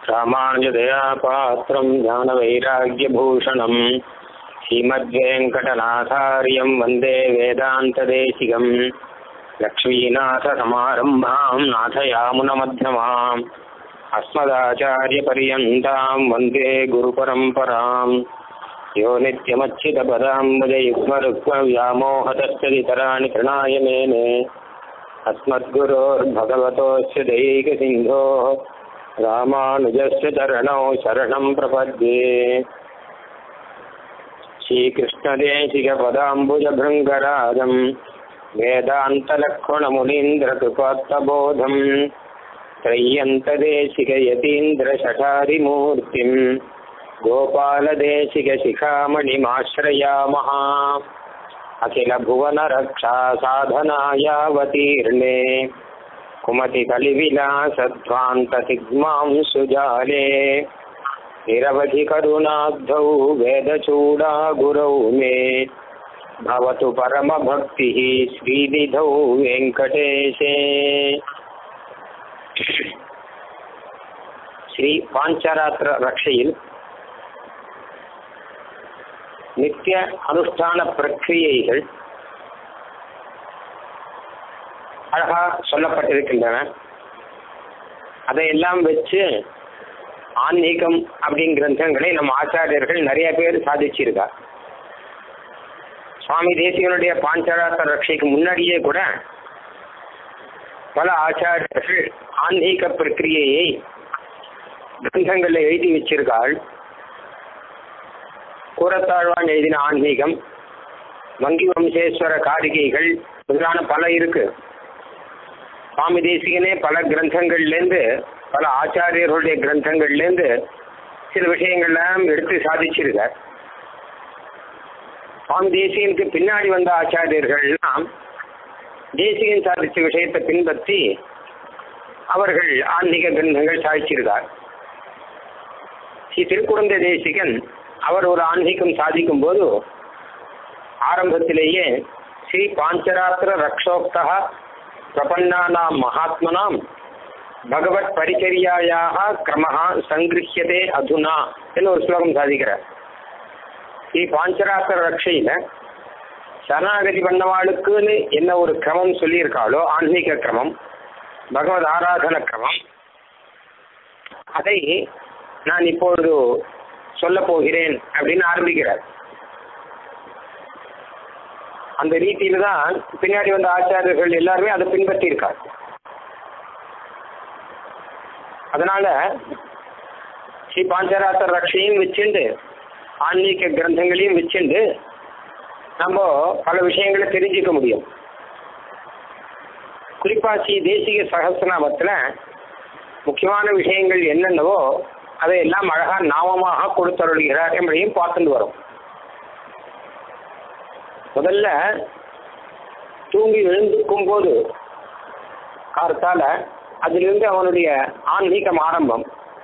ராமானுஜதயா பாத்திரம் ஞானவைராக்கியபூஷணம் ஸ்ரீமத்வேங்கடநாதாரியம் வந்தே வேதாந்ததேசிகம் லக்ஷ்மீநாதசமாரம்பாம் நாथयामुनमध्यमाम् अस्मदाचार्यपर्यन्ताम् वन्दे गुरुपरम्पराम् यो नित्यमच्युतपदाम्बुजयुग्मरुक्मव्यामोहतस्तदितराणि तृणाय मेने अस्मद्गुरोर्भगवतोऽस्य दैकसिन्धोः रामानुजस्य चरणौ शरणं प्रपद्ये श्रीकृष्णदेशिकपदाम्बुजभृङ्गराजम् वेदान्तलक्ष्मणमुनीन्द्रकृपात्तबोधम् त्रय्यन्तदेशिकयतीन्द्रशठारिमूर्तिम् गोपालदेशिकशिखामणिमाश्रयामः अखिलभुवनरक्षासाधनायावतीर्णे कुमतिकलिविलासध्वान्तसिग्मां सुजाले निरवधिकरुणाब्धौ वेदचूडा गुरौ मे भवतु परमभक्तिः श्रीनिधौ वेङ्कटेशे ஸ்ரீ பாஞ்சராத்திர ரக்ஷையில் நித்திய அனுஷ்டான பிரக்கிரியைகள் அழகா சொல்லப்பட்டிருக்கின்றன அதையெல்லாம் வச்சு ஆன்மீகம் அப்படிங்கிற கிரந்தங்களை நம்ம ஆச்சாரியர்கள் நிறைய பேர் சாதிச்சிருக்கா சுவாமி தேசிகனுடைய பாஞ்சராத்திர ரக்ஷைக்கு முன்னாடியே கூட பல ஆச்சாரியர்கள் ஆன்மீக பிரக்கிரியையை கிரந்தங்களில் எழுதி வச்சிருக்காள் கூரத்தாழ்வான் எழுதின ஆன்மீகம் வங்கி வம்சேஸ்வர காரிகைகள் முதலான பல இருக்கு சுவாமி தேசிகனே பல கிரந்தங்கள்லேருந்து பல ஆச்சாரியர்களுடைய கிரந்தங்கள்லேருந்து சில விஷயங்கள்லாம் எடுத்து சாதிச்சிருக்கார் சுவாமி தேசிகனுக்கு பின்னாடி வந்த ஆச்சாரியர்கள்லாம் தேசிகன் சாதிச்ச விஷயத்தை பின்பற்றி அவர்கள் ஆன்மீக கிரந்தங்கள் சாதிச்சிருக்கார் ஸ்ரீ திருக்குழந்தை தேசிகன் அவர் ஒரு ஆன்மீகம் சாதிக்கும் போது ஆரம்பத்திலேயே ஸ்ரீ பாஞ்சராத்திர ரக்ஷோக்தா பிரபன்னானாம் மகாத்மனாம் பகவத் பரிச்சரியாயாக கிரமஹா சங்கிருஹியதே அதுனா என்று ஒரு ஸ்லோகம் சாதிக்கிறார் ஸ்ரீ பாஞ்சராத்திர ரக்ஷையில சரணாகதி பண்ணவாளுக்குன்னு என்ன ஒரு கிரமம் சொல்லியிருக்காளோ ஆன்மீக கிரமம் பகவத் ஆராதன கிரமம் அதை நான் இப்பொழுது சொல்ல போகிறேன் அப்படின்னு ஆரம்பிக்கிறார் அந்த ரீதியில தான் பின்னாடி வந்த ஆச்சாரியர்கள் எல்லாருமே அதை பின்பற்றி இருக்கார் அதனால ஸ்ரீ பாஞ்சராத்திர ரக்ஷையும் வச்சுண்டு ஆன்மீக கிரந்தங்களையும் வச்சுண்டு நம்ம பல விஷயங்களை தெரிஞ்சுக்க முடியும் குறிப்பா ஸ்ரீ தேசிக சகசிரநாமத்தில் முக்கியமான விஷயங்கள் என்னென்னவோ அதையெல்லாம் அழகா நாமமாக கொடுத்தருள்கிறார் என்பதையும் பார்த்துட்டு வரும் முதல்ல தூங்கி எழுந்துக்கும் போது காலத்தால அதிலிருந்து அவனுடைய ஆன்மீகம் ஆரம்பம்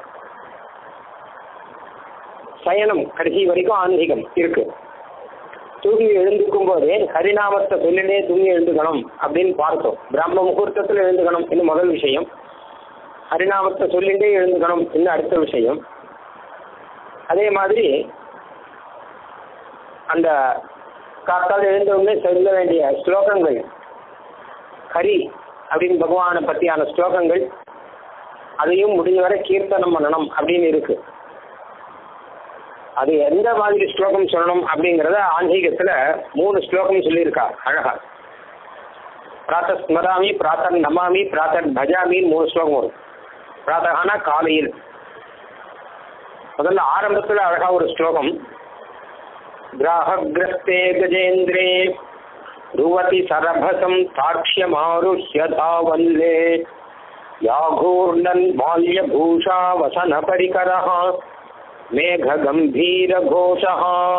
சயனம் கடைசி வரைக்கும் ஆன்மீகம் இருக்கு தூங்கி எழுந்துக்கும் போதே ஹரிநாமத்தை சொல்லினே தூங்கி எழுந்துக்கணும் அப்படின்னு பார்த்தோம் பிரம்ம முகூர்த்தத்தில் எழுந்துக்கணும் இன்னும் முதல் விஷயம் ஹரிநாமத்தை சொல்லிண்டே எழுந்துக்கணும் இன்னும் அடுத்த விஷயம் அதே மாதிரி அந்த காத்தால் எழுந்தவுடனே சொல்ல வேண்டிய ஸ்லோகங்கள் ஹரி அப்படின்னு பகவானை பற்றியான ஸ்லோகங்கள் அதையும் முடிஞ்சவரை கீர்த்தனம் பண்ணணும் அப்படின்னு இருக்கு அது எந்த மாதிரி ஸ்லோகம் சொல்லணும் அப்படிங்கிறத ஆன்மீகத்துல மூணு ஸ்லோகம் சொல்லியிருக்கா அழகா பிராத்த ஸ்மராமி பிராத்தன் நமாமி பிராத்தன் பஜாமின்னு மூணு ஸ்லோகம் வரும் பிராத்தகானா காலையில் முதல்ல ஆரம்பத்துல அழகா ஒரு ஸ்லோகம் கிராஹகிரஸ்தே கஜேந்திரே ருவதி சரபசம் தாட்சியமாருஷ்ய தாவல்லே யாகூர்ணன் மால்ய பூஷா வசன பரிகரः मेघगम्भीरघोषः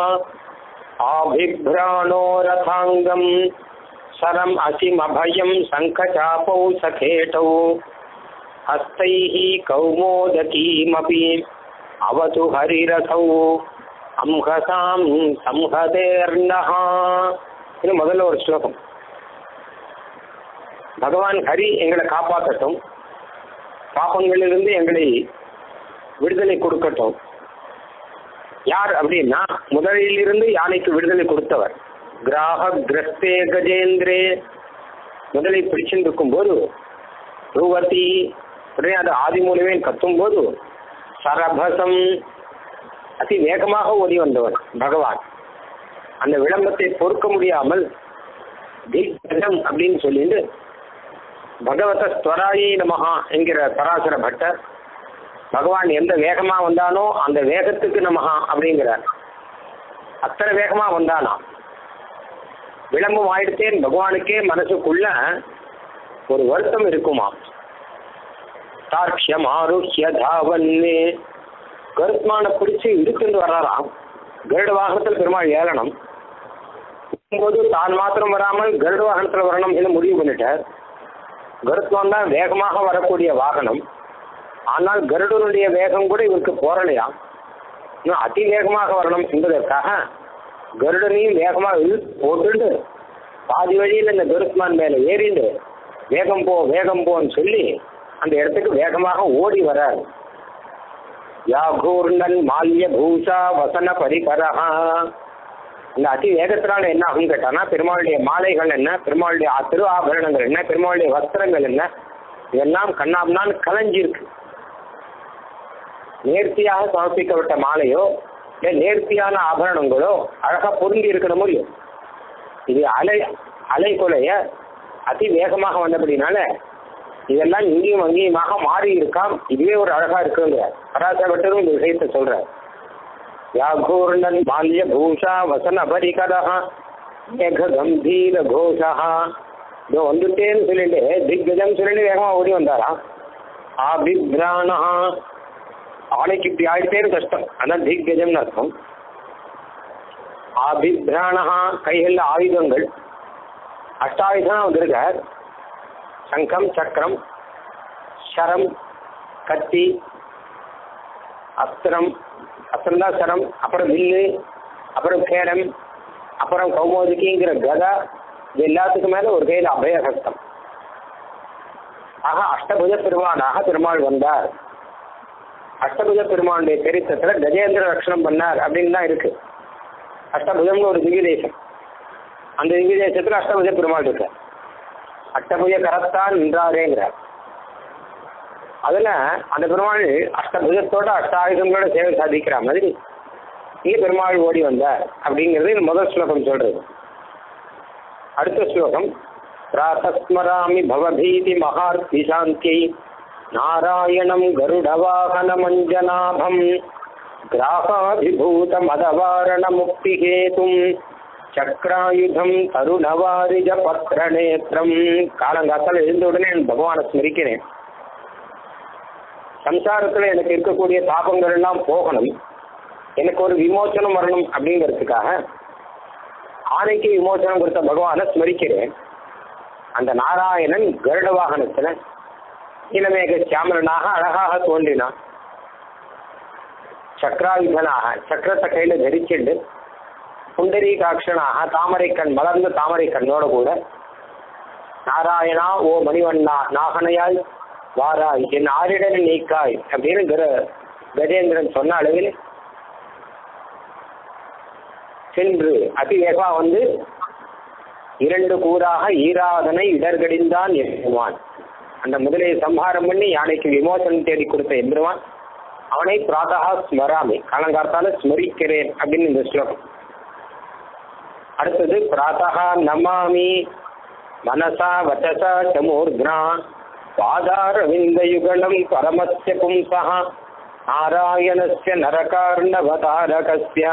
आभिभ्राणो रथाङ्गम् सरम् असिमभयं शङ्खचापौ सखेटौ हस्तैः कौमोदकीमपि अवतु हरिरथौ अंहसां संहतेर्नः இது முதல்ல ஒரு ஸ்லோகம் பகவான் ஹரி எங்களை காப்பாற்றட்டும் பாப்பங்களிலிருந்து எங்களை விடுதலை கொடுக்கட்டும் யார் அப்படின்னா முதலிலிருந்து யானைக்கு விடுதலை கொடுத்தவர் கிராக கிரஸ்தே கஜேந்திரே முதலை பிடிச்சுட்டு இருக்கும்போது ரூவதி உடனே அது ஆதி மூலமே கத்தும் போது சரபசம் அதி வேகமாக ஓடி வந்தவர் பகவான் அந்த விளம்பத்தை பொறுக்க முடியாமல் திக்ஜம் அப்படின்னு சொல்லிட்டு பகவத ஸ்வராயி நமகா என்கிற பராசர பட்டர் பகவான் எந்த வேகமா வந்தானோ அந்த வேகத்துக்கு நமகா அப்படிங்கிறார் அத்தனை வேகமா வந்தானா விளம்பம் ஆயிடுத்தேன் பகவானுக்கே மனசுக்குள்ள ஒரு வருத்தம் இருக்குமா சாட்சியம் ஆருஷ்ய தாவன்னே கருத்மான பிடிச்சு இழுத்துட்டு வர்றாராம் கருட வாகனத்தில் பெருமாள் ஏளனம் போது தான் மாத்திரம் வராமல் கருட வாகனத்தில் வரணும் என்று முடிவு பண்ணிட்டார் கருத்மான் தான் வேகமாக வரக்கூடிய வாகனம் ஆனால் கருடனுடைய வேகம் கூட இவருக்கு போரலையா இன்னும் அதி வேகமாக வரணும் என்பதற்காக கருடனையும் வேகமாக இழு போட்டுண்டு பாதி வழியில் இந்த கருத்மான் மேலே ஏறிண்டு வேகம் போ வேகம் போன்னு சொல்லி அந்த இடத்துக்கு வேகமாக ஓடி வரார் யாகூர்ணன் மால்ய பூஷா வசன பரிகரஹா இந்த அதி வேகத்தினால என்ன ஆகும் கேட்டானா பெருமாளுடைய மாலைகள் என்ன பெருமாளுடைய திரு ஆபரணங்கள் என்ன பெருமாளுடைய வஸ்திரங்கள் என்ன இதெல்லாம் கண்ணாம்னான் கலைஞ்சிருக்கு நேர்த்தியாக சமர்ப்பிக்கப்பட்ட மாலையோ இல்லை நேர்த்தியான ஆபரணங்களோ அழகா பொருந்தி இருக்கணும் முடியும் இது அலை அலை கொலைய அதி வேகமாக வந்தபடினால இதெல்லாம் இங்கேயும் அங்கேயுமாக மாறி இருக்காம் இதுவே ஒரு அழகா இருக்குங்க பராசப்பட்டதும் இந்த விஷயத்தை சொல்றார் யாகூர்ணன் பால்ய பூஷா வசன பரிகரா மேக கம்பீர கோஷா இதோ வந்துட்டேன்னு சொல்லிட்டு திக்கஜம் சொல்லிட்டு வேகமா ஓடி வந்தாராம் ஆபிப்ராணா ஆணைக்கு இப்படி ஆயிட்டேன்னு கஷ்டம் அதான் திக்கஜம்னு அர்த்தம் ஆபிப்ராணா கைகளில் ஆயுதங்கள் அஷ்டாயுதம் வந்திருக்கார் சங்கம் சக்கரம் சரம் கத்தி அஸ்திரம் அஸ்திரம் தான் சரம் அப்புறம் வில்லு அப்புறம் கேடம் அப்புறம் கௌமோதிக்கிங்கிற கதா இது எல்லாத்துக்கும் மேல ஒரு கையில் அபயஹஸ்தம் ஆக அஷ்டபுஜ பெருமானாக பெருமாள் வந்தார் அஷ்டபுஜ பெருமானுடைய சரித்திரத்துல கஜேந்திர ரட்சணம் பண்ணார் அப்படின்னு தான் இருக்கு அஷ்டபுஜம்னு ஒரு திவ்ய தேசம் அந்த திவ்ய தேசத்துல அஷ்டபுஜ பெருமாள் இருக்கார் அஷ்டபுஜ கரத்தான் நின்றாரேங்கிறார் அதுல அந்த பெருமாள் அஷ்டபுஜத்தோட அஷ்டாயுதங்களோட சேவை சாதிக்கிற மாதிரி இங்கே பெருமாள் ஓடி வந்தார் அப்படிங்கிறது இந்த முதல் ஸ்லோகம் சொல்றது அடுத்த ஸ்லோகம் பிராத்தஸ்மராமி பவபீதி மகார்த்தி சாந்தி நாராயணம் கருடவாகன மஞ்சனாபம் கிராகாதிபூத மதவாரண முக்தி ஹேதும் சக்ராயுதம் தருணவாரிஜ பத்திர நேத்திரம் காலங்காத்தால் எழுந்த உடனே நான் பகவானை ஸ்மரிக்கிறேன் சம்சாரத்துல எனக்கு இருக்கக்கூடிய தாபங்கள் எல்லாம் போகணும் எனக்கு ஒரு விமோச்சனம் வரணும் அப்படிங்கிறதுக்காக ஆணைக்கு விமோச்சனம் கொடுத்த பகவானை ஸ்மரிக்கிறேன் அந்த நாராயணன் கருட வாகனத்துல இளமேக சாமரனாக அழகாக தோன்றினான் சக்கராயுதனாக சக்கரத்தை கையில தரிச்சுண்டு புண்டரீகாட்சனாக தாமரை கண் மலர்ந்த தாமரை கண்ணோட கூட நாராயணா ஓ மணிவண்ணா நாகனையாய் வாராய் என் ஆரிடனை நீக்காய் அப்படின்னு கர கஜேந்திரன் சொன்ன அளவில் சென்று அதிவேகமா வந்து இரண்டு கூறாக ஈராதனை இடர்கடிந்தான் எம்பெருமான் அந்த முதலையை சம்ஹாரம் பண்ணி யானைக்கு விமோசனம் தேடி கொடுத்த எம்பெருமான் அவனை பிராதகா ஸ்மராமி காலங்கார்த்தால ஸ்மரிக்கிறேன் அப்படின்னு இந்த ஸ்லோகம் அடுத்தது பிராத்தகா நமாமி மனசா வச்சசா சமூர்க்னா பாதாரவிந்தயுகலம் பரமஸ்ய பும்சா நாராயணஸ்ய நரகார்ணவதாரகஸ்ய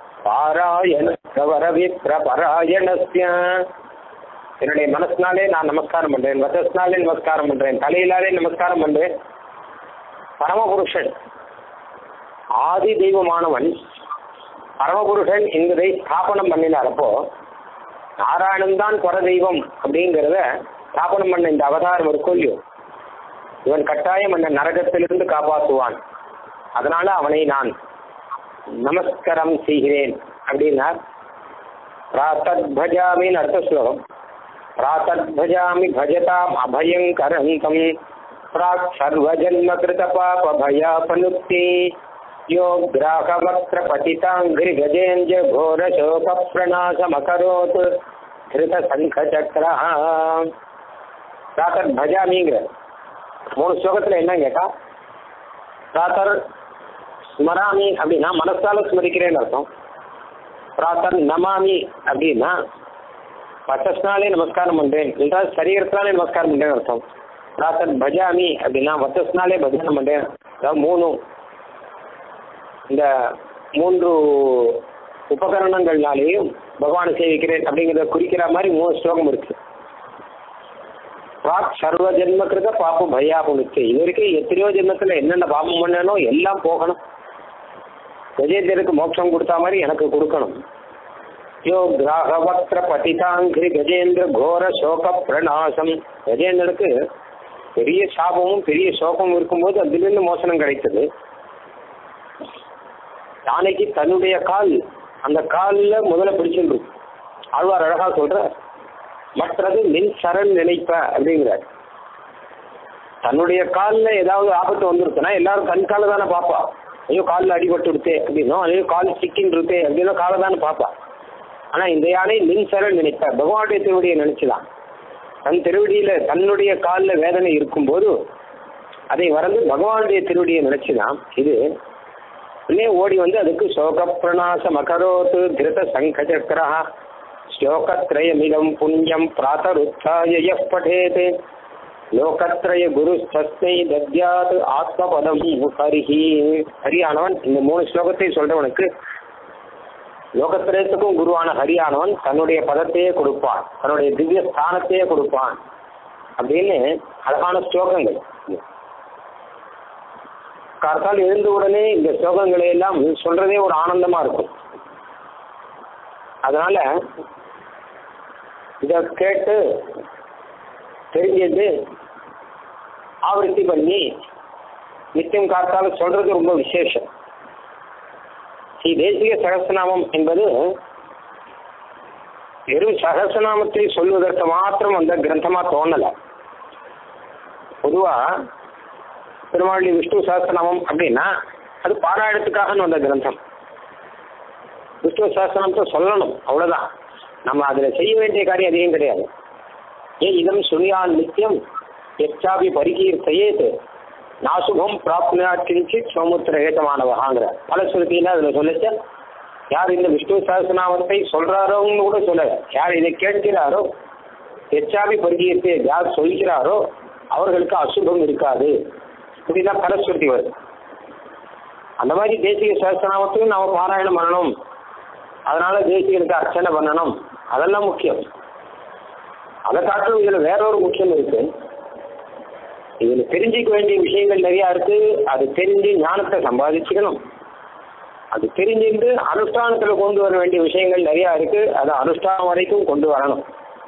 பாராயணவரவிப்ரபராயணஸ்ய என்னுடைய மனசினாலே நான் நமஸ்காரம் பண்றேன் வசஸ்னாலே நமஸ்காரம் பண்றேன் தலையிலாலே நமஸ்காரம் பண்றேன் பரமபுருஷன் ஆதி தெய்வமானவன் பரமபுருஷன் என்பதை ஸ்தாபனம் பண்ணினார் அப்போ நாராயணன் தான் பரதெய்வம் அப்படிங்கிறத ஸ்தாபனம் பண்ண இந்த அவதாரம் இருக்கும் இல்லையோ இவன் கட்டாயம் அந்த நரகத்திலிருந்து காப்பாற்றுவான் அதனால அவனை நான் நமஸ்காரம் செய்கிறேன் அப்படின்னார் பிராத்தத் பஜாமின்னு அர்த்த ஸ்லோகம் பிராத்தத் பஜாமி பஜதாம் அபயங்கரந்தம் प्राक् सर्वजन्मकृतपापभयापनुक्ति यो ग्राहवक्त्रपतिताङ्घ्रिगजेन्द्र घोरशोकप्रणाशमकरोत् धृतसङ्खचक्रः பிராத்தர் பஜாமிங்கிற மூணு ஸ்லோகத்தில் என்ன கேட்டா பிராத்தர் ஸ்மராமி அப்படின்னா மனசால ஸ்மரிக்கிறேன்னு அர்த்தம் பிராத்தர் நமாமி அப்படின்னா வச்சஸ்னாலே நமஸ்காரம் பண்றேன் என்றால் சரீரத்தினாலே நமஸ்காரம் பண்றேன்னு அர்த்தம் பிராத்தர் பஜாமி அப்படின்னா வச்சஸ்னாலே பஜனை பண்றேன் அதாவது மூணு இந்த மூன்று உபகரணங்கள்னாலேயும் பகவானை சேவிக்கிறேன் அப்படிங்கிறத குறிக்கிற மாதிரி மூணு ஸ்லோகம் இருக்கு பிராக் சர்வ ஜென்ம கிருத பாப்பம் பையாபுனுக்கு இது வரைக்கும் எத்தனையோ ஜென்மத்துல என்னென்ன பாபம் பண்ணனோ எல்லாம் போகணும் கஜேந்திரனுக்கு மோட்சம் கொடுத்தா மாதிரி எனக்கு கொடுக்கணும் யோ கிராகவக்ர பதிதாங்கிரி கஜேந்திர கோர சோக பிரணாசம் கஜேந்திரனுக்கு பெரிய சாபமும் பெரிய சோகமும் இருக்கும்போது அதிலிருந்து மோசனம் கிடைத்தது யானைக்கு தன்னுடைய கால் அந்த காலில் முதல்ல பிடிச்சிருக்கு ஆழ்வார் அழகா சொல்ற மற்றது மின் சரண் நினைப்ப அப்படிங்கிறார் தன்னுடைய காலில் ஏதாவது ஆபத்து வந்துருக்குன்னா எல்லாரும் கண் கால தானே பார்ப்பா ஐயோ காலில் அடிபட்டு விடுத்தே அப்படின்னும் ஐயோ கால் சிக்கின்னு இருக்கே அப்படின்னா காலை தானே பார்ப்பா ஆனால் இந்த யானை மின் சரண் நினைப்ப பகவானுடைய திருவடியை நினைச்சுதான் தன் திருவடியில தன்னுடைய காலில் வேதனை இருக்கும்போது அதை மறந்து பகவானுடைய திருவடியை நினைச்சுதான் இது உடனே ஓடி வந்து அதுக்கு சோக பிரணாச மகரோத்து திருத சங்க சக்கரா ஸ்லோகத்ரயமிதம் புண்ணியம் பிராத்தருத்தாய யः பठेत् லோகத்ரய குருஸ்தஸ்மை தத்யாத் ஆத்மபதம் ஹரிஹி ஹரியானவன் இந்த மூணு ஸ்லோகத்தை சொல்றவனுக்கு லோகத்திரயத்துக்கும் குருவான ஹரியானவன் தன்னுடைய பதத்தையே கொடுப்பான் தன்னுடைய திவ்ய ஸ்தானத்தையே கொடுப்பான் அப்படின்னு அழகான ஸ்லோகங்கள் கார்த்தால் எழுந்த உடனே இந்த ஸ்லோகங்களை எல்லாம் சொல்றதே ஒரு ஆனந்தமா இருக்கும் அதனால இதை கேட்டு தெரிஞ்சது ஆவர்த்தி பண்ணி நித்தியம் காத்தால சொல்றது ரொம்ப விசேஷம் ஸ்ரீ தேசிய சகசநாமம் என்பது வெறும் சகசநாமத்தை சொல்வதற்கு மாத்திரம் அந்த கிரந்தமா தோணல பொதுவா பெருமாளி விஷ்ணு சகசநாமம் அப்படின்னா அது பாராயணத்துக்காக வந்த கிரந்தம் விஷ்ணு சகசநாமத்தை சொல்லணும் அவ்வளவுதான் நம்ம அதில் செய்ய வேண்டிய காரியம் அதிகம் கிடையாது ஏன் இதம் சுனியான் நித்தியம் எச்சாபி பரிகீர்த்தையேது நாசுகம் பிராப்தியா கிஞ்சித் சமுத்திர ஏதமானவகாங்கிற பலஸ்ருதியில் அதில் சொல்லிச்ச யார் இந்த விஷ்ணு சகசநாமத்தை சொல்றாரோன்னு கூட சொல்லல யார் இதை கேட்கிறாரோ எச்சாபி பரிகீர்த்தை யார் சொல்கிறாரோ அவர்களுக்கு அசுபம் இருக்காது இப்படிதான் பலஸ்ருதி வருது அந்த மாதிரி தேசிய சகசநாமத்தையும் நாம பாராயணம் பண்ணணும் அதனால தேசியனுக்கு அர்ச்சனை பண்ணணும் அதெல்லாம் முக்கியம் அதை காட்டிலும் இதுல வேற ஒரு முக்கியம் இருக்கு இதுல தெரிஞ்சுக்க வேண்டிய விஷயங்கள் நிறைய இருக்கு அது தெரிஞ்சு ஞானத்தை சம்பாதிச்சுக்கணும் அது தெரிஞ்சுட்டு அனுஷ்டானத்துல கொண்டு வர வேண்டிய விஷயங்கள் நிறைய இருக்கு அதை அனுஷ்டானம் வரைக்கும் கொண்டு வரணும்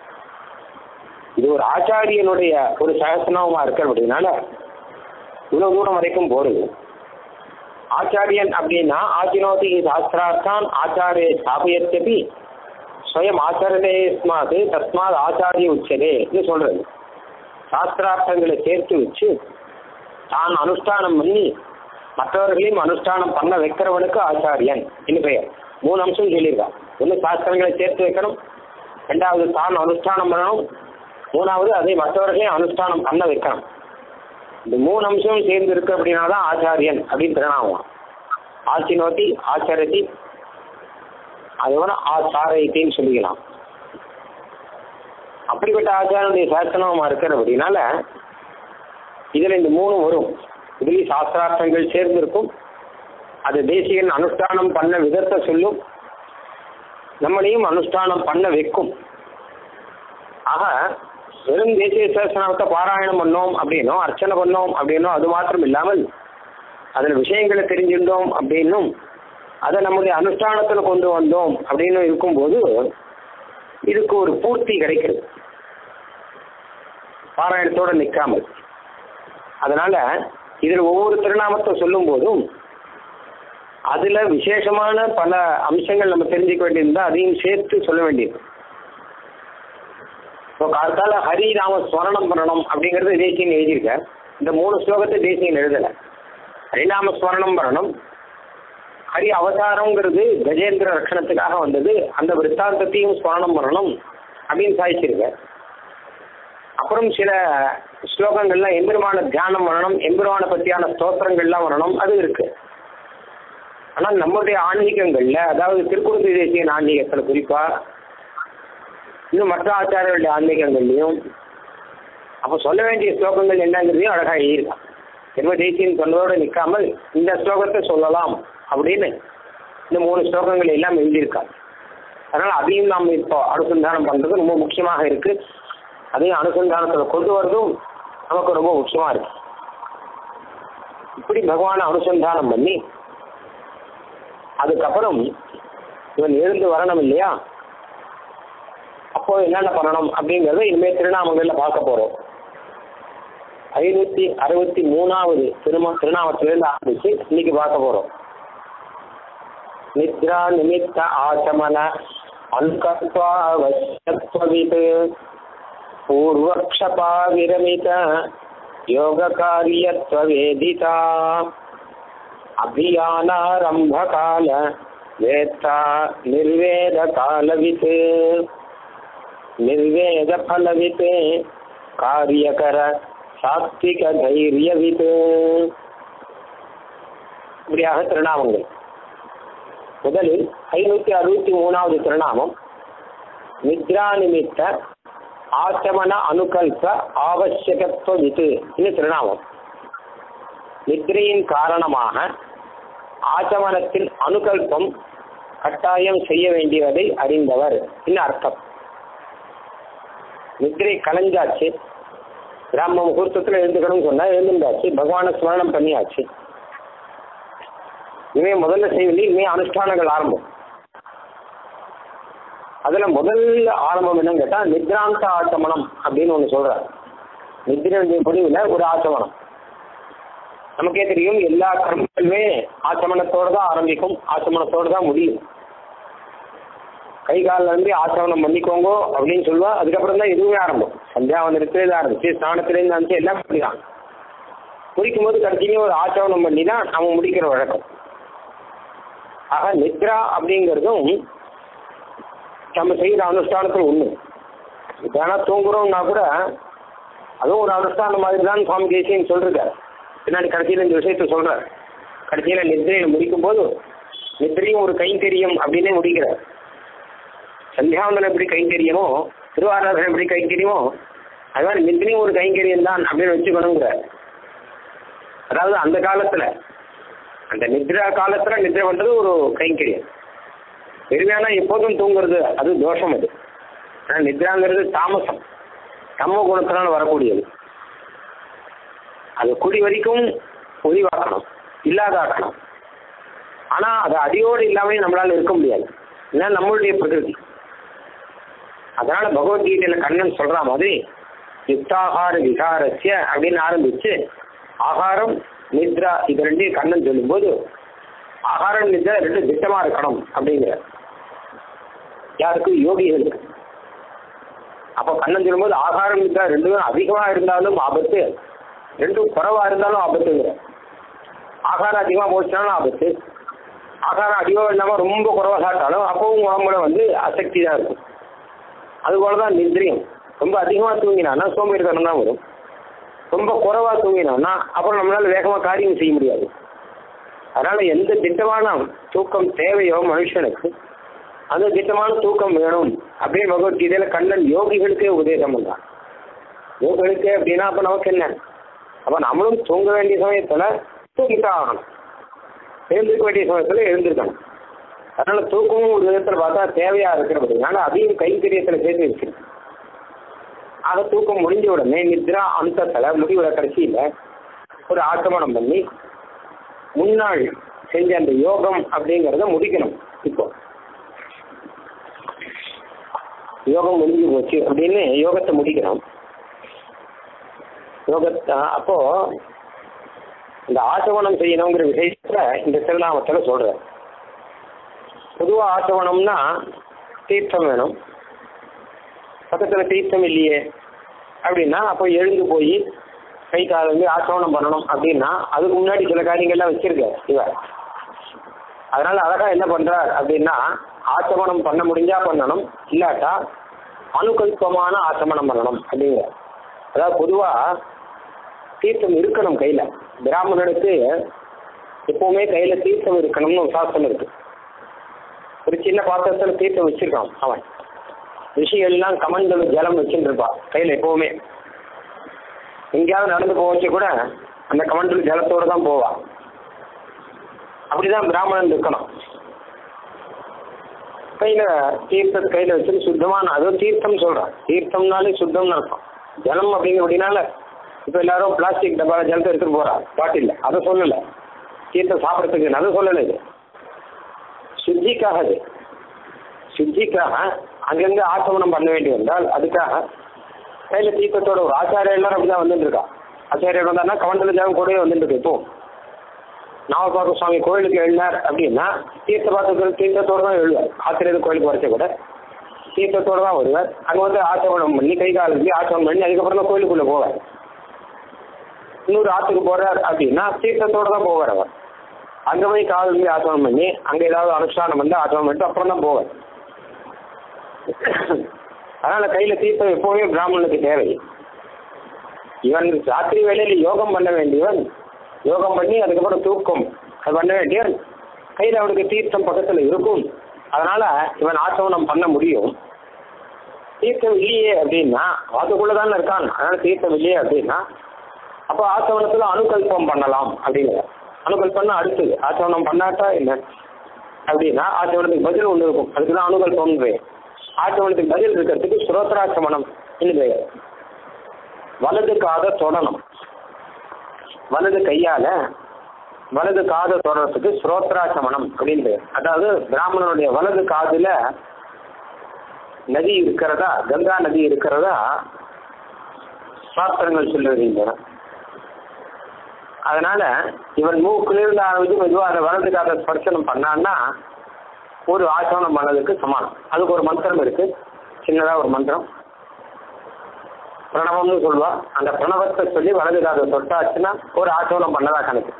இது ஒரு ஆச்சாரியனுடைய ஒரு சகசனமா இருக்கு அப்படின்னால இவ்வளவு தூரம் வரைக்கும் போறது ஆச்சாரியன் அப்படின்னா ஆச்சினோதி சாஸ்திரார்த்தான் ஆச்சாரிய ஸ்தாபயத்தபி ஸ்வயம் ஆச்சரணே ஸ்மாது தஸ்மாத் ஆச்சாரிய உச்சதே இது சொல்றது சாஸ்திரார்த்தங்களை சேர்த்து வச்சு தான் அனுஷ்டானம் பண்ணி மற்றவர்களையும் அனுஷ்டானம் பண்ண வைக்கிறவனுக்கு ஆச்சாரியன் என்று பெயர் மூணு அம்சம் சொல்லியிருக்கான் ஒன்று சாஸ்திரங்களை சேர்த்து வைக்கணும் ரெண்டாவது தான் அனுஷ்டானம் பண்ணணும் மூணாவது அதை மற்றவர்களையும் அனுஷ்டானம் பண்ண வைக்கணும் இந்த மூணு அம்சம் சேர்ந்து இருக்கு அப்படின்னா தான் ஆச்சாரியன் அப்படின்னு பிரணாமம் ஆட்சி நோக்கி ஆச்சாரத்தி அதோட ஆச்சாரத்தையும் சொல்லிக்கலாம் அப்படிப்பட்ட ஆச்சாரனுடைய சாஸ்திரமா இருக்கிற அப்படின்னால இதுல இந்த மூணு வரும் இதுலேயும் சாஸ்திரார்த்தங்கள் சேர்ந்திருக்கும் அது தேசியன் அனுஷ்டானம் பண்ண விதத்தை சொல்லும் நம்மளையும் அனுஷ்டானம் பண்ண வைக்கும் ஆக வெறும் தேசிய சாஸ்திரத்தை பாராயணம் பண்ணோம் அப்படின்னும் அர்ச்சனை பண்ணோம் அப்படின்னும் அது மாத்திரம் இல்லாமல் அதில் விஷயங்களை தெரிஞ்சிருந்தோம் அப்படின்னும் அதை நம்முடைய அனுஷ்டானத்தில் கொண்டு வந்தோம் அப்படின்னு இருக்கும்போது இதுக்கு ஒரு பூர்த்தி கிடைக்கிறது பாராயணத்தோடு நிற்காமல் அதனால இதில் ஒவ்வொரு திருநாமத்தை சொல்லும் போதும் அதுல விசேஷமான பல அம்சங்கள் நம்ம தெரிஞ்சுக்க வேண்டியிருந்தா அதையும் சேர்த்து சொல்ல வேண்டியது இப்போ காலத்தால ஹரி நாம ஸ்மரணம் பண்ணணும் அப்படிங்கிறது தேசியம் எழுதியிருக்க இந்த மூணு ஸ்லோகத்தை தேசியன் எழுதலை ஹரிநாம ஸ்மரணம் வரணும் ஹரி அவதாரங்கிறது கஜேந்திர ரட்சணத்துக்காக வந்தது அந்த விற்த்தாந்தத்தையும் ஸ்மரணம் பண்ணணும் அப்படின்னு சாதிச்சிருக்க அப்புறம் சில ஸ்லோகங்கள்லாம் எம்பெருமான தியானம் வரணும் எம்பெருமான பற்றியான ஸ்தோத்திரங்கள்லாம் வரணும் அது இருக்கு ஆனால் நம்முடைய ஆன்மீகங்கள்ல அதாவது திருக்குறள் தேசிய ஆன்மீகத்தில் குறிப்பா இன்னும் மற்ற ஆச்சாரியர்களுடைய ஆன்மீகங்கள்லையும் அப்போ சொல்ல வேண்டிய ஸ்லோகங்கள் என்னங்கிறதையும் அழகாக எழுதியிருக்கான் செல்வ தேசியன் சொன்னதோடு நிற்காமல் இந்த ஸ்லோகத்தை சொல்லலாம் அப்படின்னு இந்த மூணு ஸ்லோகங்கள் எல்லாம் எழுதியிருக்காங்க அதனால் அதையும் நாம் இப்போ அனுசந்தானம் பண்ணுறது ரொம்ப முக்கியமாக இருக்கு அதையும் அனுசந்தானத்தில் கொண்டு வரதும் நமக்கு ரொம்ப முக்கியமாக இருக்கு இப்படி பகவானை அனுசந்தானம் பண்ணி அதுக்கப்புறம் இவன் எழுந்து வரணும் இல்லையா அப்போ என்னென்ன பண்ணணும் அப்படிங்கறத இனிமேல் திருநாமங்கள்ல பார்க்க போறோம் ஐநூத்தி அறுபத்தி மூணாவது திரும திருநாமத்திலிருந்து ஆரம்பிச்சு இன்னைக்கு பார்க்க போறோம் நித்ரா நிமித்த ஆச்சமன அன்கத்வாவசியத்வவித் பூர்வக்ஷபா விரமித யோககாரியத்வவேதிதா அபியானாரம்பகால வேத்தா நிர்வேத காலவித் நிர்வேத பலவித் காரியகர சாத்விக தைரியவித் இப்படியாக திருநாமங்கள் முதலில் ஐநூத்தி அறுபத்தி மூணாவது திருநாமம் நித்ரா நிமித்த ஆச்சமன அனுகல்ப ஆவசியகத்துவ வித்து இது திருநாமம் நித்ரையின் காரணமாக ஆச்சமனத்தின் அனுகல்பம் கட்டாயம் செய்ய வேண்டியதை அறிந்தவர் இன்னும் அர்த்தம் நித்ரை கலைஞ்சாச்சு பிராம முகூர்த்தத்தில் எழுந்துக்கணும்னு சொன்னா எழுந்துட்டாச்சு பகவானை ஸ்மரணம் பண்ணியாச்சு இனிமே முதல்ல செய்யவில்லை இனிமே அனுஷ்டானங்கள் ஆரம்பம் அதுல முதல் ஆரம்பம் என்னன்னு கேட்டா நித்ராந்த ஆச்சமனம் அப்படின்னு ஒண்ணு சொல்றாரு நித்ரனுடைய முடிவுல ஒரு ஆச்சமனம் நமக்கே தெரியும் எல்லா கர்மங்களுமே ஆச்சமனத்தோட தான் ஆரம்பிக்கும் ஆச்சமனத்தோட தான் முடியும் கை காலில் வந்து ஆச்சமனம் பண்ணிக்கோங்க அப்படின்னு சொல்லுவா அதுக்கப்புறம் தான் எதுவுமே ஆரம்பம் சந்தியாவந்தனத்திலேருந்து ஆரம்பிச்சு ஸ்நானத்திலேருந்து ஆரம்பிச்சு எல்லாம் அப்படிதான் முடிக்கும் போது கண்டினியூ ஒரு ஆச்சமனம் பண்ணி தான் நம்ம முடிக்கிற வழக்கம் ஆக நித்ரா அப்படிங்கிறதும் நம்ம செய்கிற அனுஷ்டானத்தில் ஒன்று இப்போனா தூங்குறோம்னா கூட அதுவும் ஒரு அனுஷ்டானம் மாதிரி தான் சுவாமி தேசியன் சொல்லிருக்காரு பின்னாடி கடைசியில் இந்த விஷயத்த சொல்கிறார் கடைசியில் நித்ரையை முடிக்கும் போது நித்ரையும் ஒரு கைங்கரியம் அப்படின்னே முடிக்கிறார் சந்தியாவந்தனம் எப்படி கைங்கரியமோ திருவாராதனம் எப்படி கைங்கரியமோ அது மாதிரி நித்ரையும் ஒரு கைங்கரியம் தான் அப்படின்னு வச்சுக்கணுங்கிறார் அதாவது அந்த காலத்தில் அந்த நித்ரா காலத்துல நித்ரை பண்றது ஒரு கைங்கரியம் வெறுமையான எப்போதும் தூங்குறது அது தோஷம் அது ஆனா நித்ராங்கிறது தாமசம் தம்ம குணத்தினால வரக்கூடியது அது குடி வரைக்கும் ஒளிவாக்கணும் இல்லாதாக்கணும் ஆனா அது அடியோடு இல்லாம நம்மளால இருக்க முடியாது ஏன்னா நம்மளுடைய பிரகிருதி அதனால பகவத்கீதையில கண்ணன் சொல்ற மாதிரி யுக்தாகார விகாரஸ்ய அப்படின்னு ஆரம்பிச்சு ஆகாரம் நித்ரா இது ரெண்டையும் கண்ணன் சொல்லும்போது ஆகாரம் நித்ரா ரெண்டு திட்டமா இருக்கணும் அப்படிங்கிற யாருக்கு யோகிகளுக்கு அப்போ கண்ணன் சொல்லும்போது ஆகாரம் நித்ரா ரெண்டுமே அதிகமா இருந்தாலும் ஆபத்து ரெண்டும் குறைவா இருந்தாலும் ஆபத்துங்கிற ஆகாரம் அதிகமா போச்சுனாலும் ஆபத்து ஆகாரம் அதிகம் இல்லாம ரொம்ப குறைவா சாப்பிட்டாலும் அப்பவும் உடம்புல வந்து அசக்தி தான் இருக்கும் அதுபோல தான் நித்ரியம் ரொம்ப அதிகமா தூங்கினான்னா சோம்பேறித்தனம் தான் வரும் ரொம்ப குறைவா தூங்கினோம்னா அப்புறம் நம்மளால வேகமா காரியம் செய்ய முடியாது அதனால எந்த திட்டமான தூக்கம் தேவையோ மனுஷனுக்கு அந்த திட்டமான தூக்கம் வேணும் அப்படின்னு பகவத்கீதையில கண்ணன் யோகிகளுக்கே உபதேசம் பண்ணான் யோகிகளுக்கே அப்படின்னா அப்ப நமக்கு என்ன அப்ப நம்மளும் தூங்க வேண்டிய சமயத்துல தூங்கித்தான் ஆகணும் எழுந்திருக்க வேண்டிய சமயத்துல எழுந்திருக்கணும் அதனால தூக்கமும் ஒரு விதத்துல பார்த்தா தேவையா இருக்கிறதுனால அதையும் கைங்கரியத்துல சேர்த்து வச்சிருக்கு ஆக தூக்கம் முடிஞ்ச உடனே நித்ரா அந்தத்துல முடிவுல கடைசியில ஒரு ஆச்சமனம் பண்ணி முன்னாள் செஞ்ச அந்த யோகம் அப்படிங்கிறத முடிக்கணும் இப்போ யோகம் முடிஞ்சு போச்சு அப்படின்னு யோகத்தை முடிக்கணும் யோகத்தை அப்போ இந்த ஆச்சவனம் செய்யணுங்கிற விஷயத்துல இந்த திருநாமத்துல சொல்றேன் பொதுவா ஆச்சவனம்னா தீர்த்தம் வேணும் பக்கத்துல தீர்த்தம் இல்லையே அப்படின்னா அப்போ எழுந்து போய் கை கால் வந்து ஆச்சமனம் பண்ணணும் அப்படின்னா அதுக்கு முன்னாடி சில காரியங்கள்லாம் வச்சிருக்க இவர் அதனால அழகா என்ன பண்றார் அப்படின்னா ஆச்சமனம் பண்ண முடிஞ்சா பண்ணணும் இல்லாட்டா அனுகல்பமான ஆச்சமனம் பண்ணணும் அப்படிங்கிற அதாவது பொதுவா தீர்த்தம் இருக்கணும் கையில பிராமணனுக்கு எப்பவுமே கையில தீர்த்தம் இருக்கணும்னு ஒரு சாஸ்திரம் இருக்கு ஒரு சின்ன பாத்திரத்துல தீர்த்தம் வச்சிருக்கான் அவன் ரிஷிகள்லாம் கமண்டல ஜலம் வச்சுட்டு இருப்பான் கையில எப்பவுமே எங்கேயாவது நடந்து போச்சு கூட அந்த கமண்டல் ஜலத்தோட தான் போவான் அப்படிதான் பிராமணன் இருக்கணும் கையில தீர்த்தத்தை கையில வச்சுட்டு சுத்தமான அதுவும் தீர்த்தம் சொல்றான் தீர்த்தம்னாலே சுத்தம்னு அர்த்தம் ஜலம் அப்படிங்கிற அப்படின்னால இப்ப எல்லாரும் பிளாஸ்டிக் டப்பால ஜலத்தை எடுத்துட்டு போறா பாட்டில் அதை சொல்லல தீர்த்தம் சாப்பிடறதுக்கு அதை சொல்லல இது சுத்திக்காக அது சுத்திக்காக அங்கங்க ஆச்சமனம் பண்ண வேண்டி வந்தால் அதுக்காக கையில தீர்த்தத்தோட ஒரு ஆச்சாரிய எல்லாரும் அப்படிதான் வந்துட்டு இருக்கா ஆச்சாரியர் வந்தாருன்னா கமண்டல ஜலம் கூடவே வந்துட்டு இருக்கு இப்போ நாவபாக்க சுவாமி கோயிலுக்கு எழுந்தார் அப்படின்னா தீர்த்த பாத்திரத்தில் தீர்த்தத்தோடு தான் எழுவார் ஆத்திரேயர் கோயிலுக்கு வரைச்ச கூட தீர்த்தத்தோடு தான் வருவார் அங்கே வந்து ஆச்சமனம் பண்ணி கை கால் வச்சு ஆச்சமனம் பண்ணி அதுக்கப்புறம் தான் கோயிலுக்குள்ளே போவார் இன்னொரு ஆற்றுக்கு போறார் அப்படின்னா தீர்த்தத்தோடு தான் போவார் அவர் அங்கே போய் கால் வச்சு ஆச்சமனம் பண்ணி அங்கே ஏதாவது அனுஷ்டானம் வந்து ஆச்சமனம் பண்ணிட்டு அப்புறம் தான் போவார் அதனால கையில தீர்த்தம் எப்பவுமே பிராமணனுக்கு தேவை இவன் ராத்திரி வேளையில யோகம் பண்ண வேண்டியவன் யோகம் பண்ணி அதுக்கப்புறம் தூக்கம் அது பண்ண வேண்டியவன் கையில் அவனுக்கு தீர்த்தம் பக்கத்தில் இருக்கும் அதனால இவன் ஆச்சவனம் பண்ண முடியும் தீர்த்தம் இல்லையே அப்படின்னா அதுக்குள்ள தானே இருக்கான் அதனால தீர்த்தம் இல்லையே அப்படின்னா அப்போ ஆச்சவனத்தில் அணுகல்பம் பண்ணலாம் அப்படிங்கிற அணுகல்பம்னா அடுத்தது ஆச்சவனம் பண்ணாட்டா என்ன அப்படின்னா ஆச்சவனத்துக்கு பதில் ஒன்று இருக்கும் அதுக்கு தான் அணுகல்பம் பெயர் ஆச்சவனத்துக்கு பதில் இருக்கிறதுக்கு சுரோத்ராச்சமனம் பெயர் வலது காதை தொடணும் வலது கையால வலது காதை தொடறதுக்கு ஸ்ரோத்ராச்சமனம் அப்படின்னு பேர் அதாவது பிராமணனுடைய வலது காதுல நதி இருக்கிறதா கங்கா நதி இருக்கிறதா சாஸ்திரங்கள் சொல்லுவீங்க அதனால இவன் மூக்கிலிருந்து ஆரம்பிச்சு மெதுவாக அதை வலது காதை ஸ்பர்சனம் பண்ணான்னா ஒரு ஆச்சமனம் பண்ணதுக்கு சமானம் அதுக்கு ஒரு மந்திரம் இருக்கு சின்னதா ஒரு மந்திரம் பிரணவம்னு சொல்லுவா அந்த பிரணவத்தை சொல்லி வலது காதை தொட்டாச்சுன்னா ஒரு ஆச்சவனம் பண்ணதா கணக்கு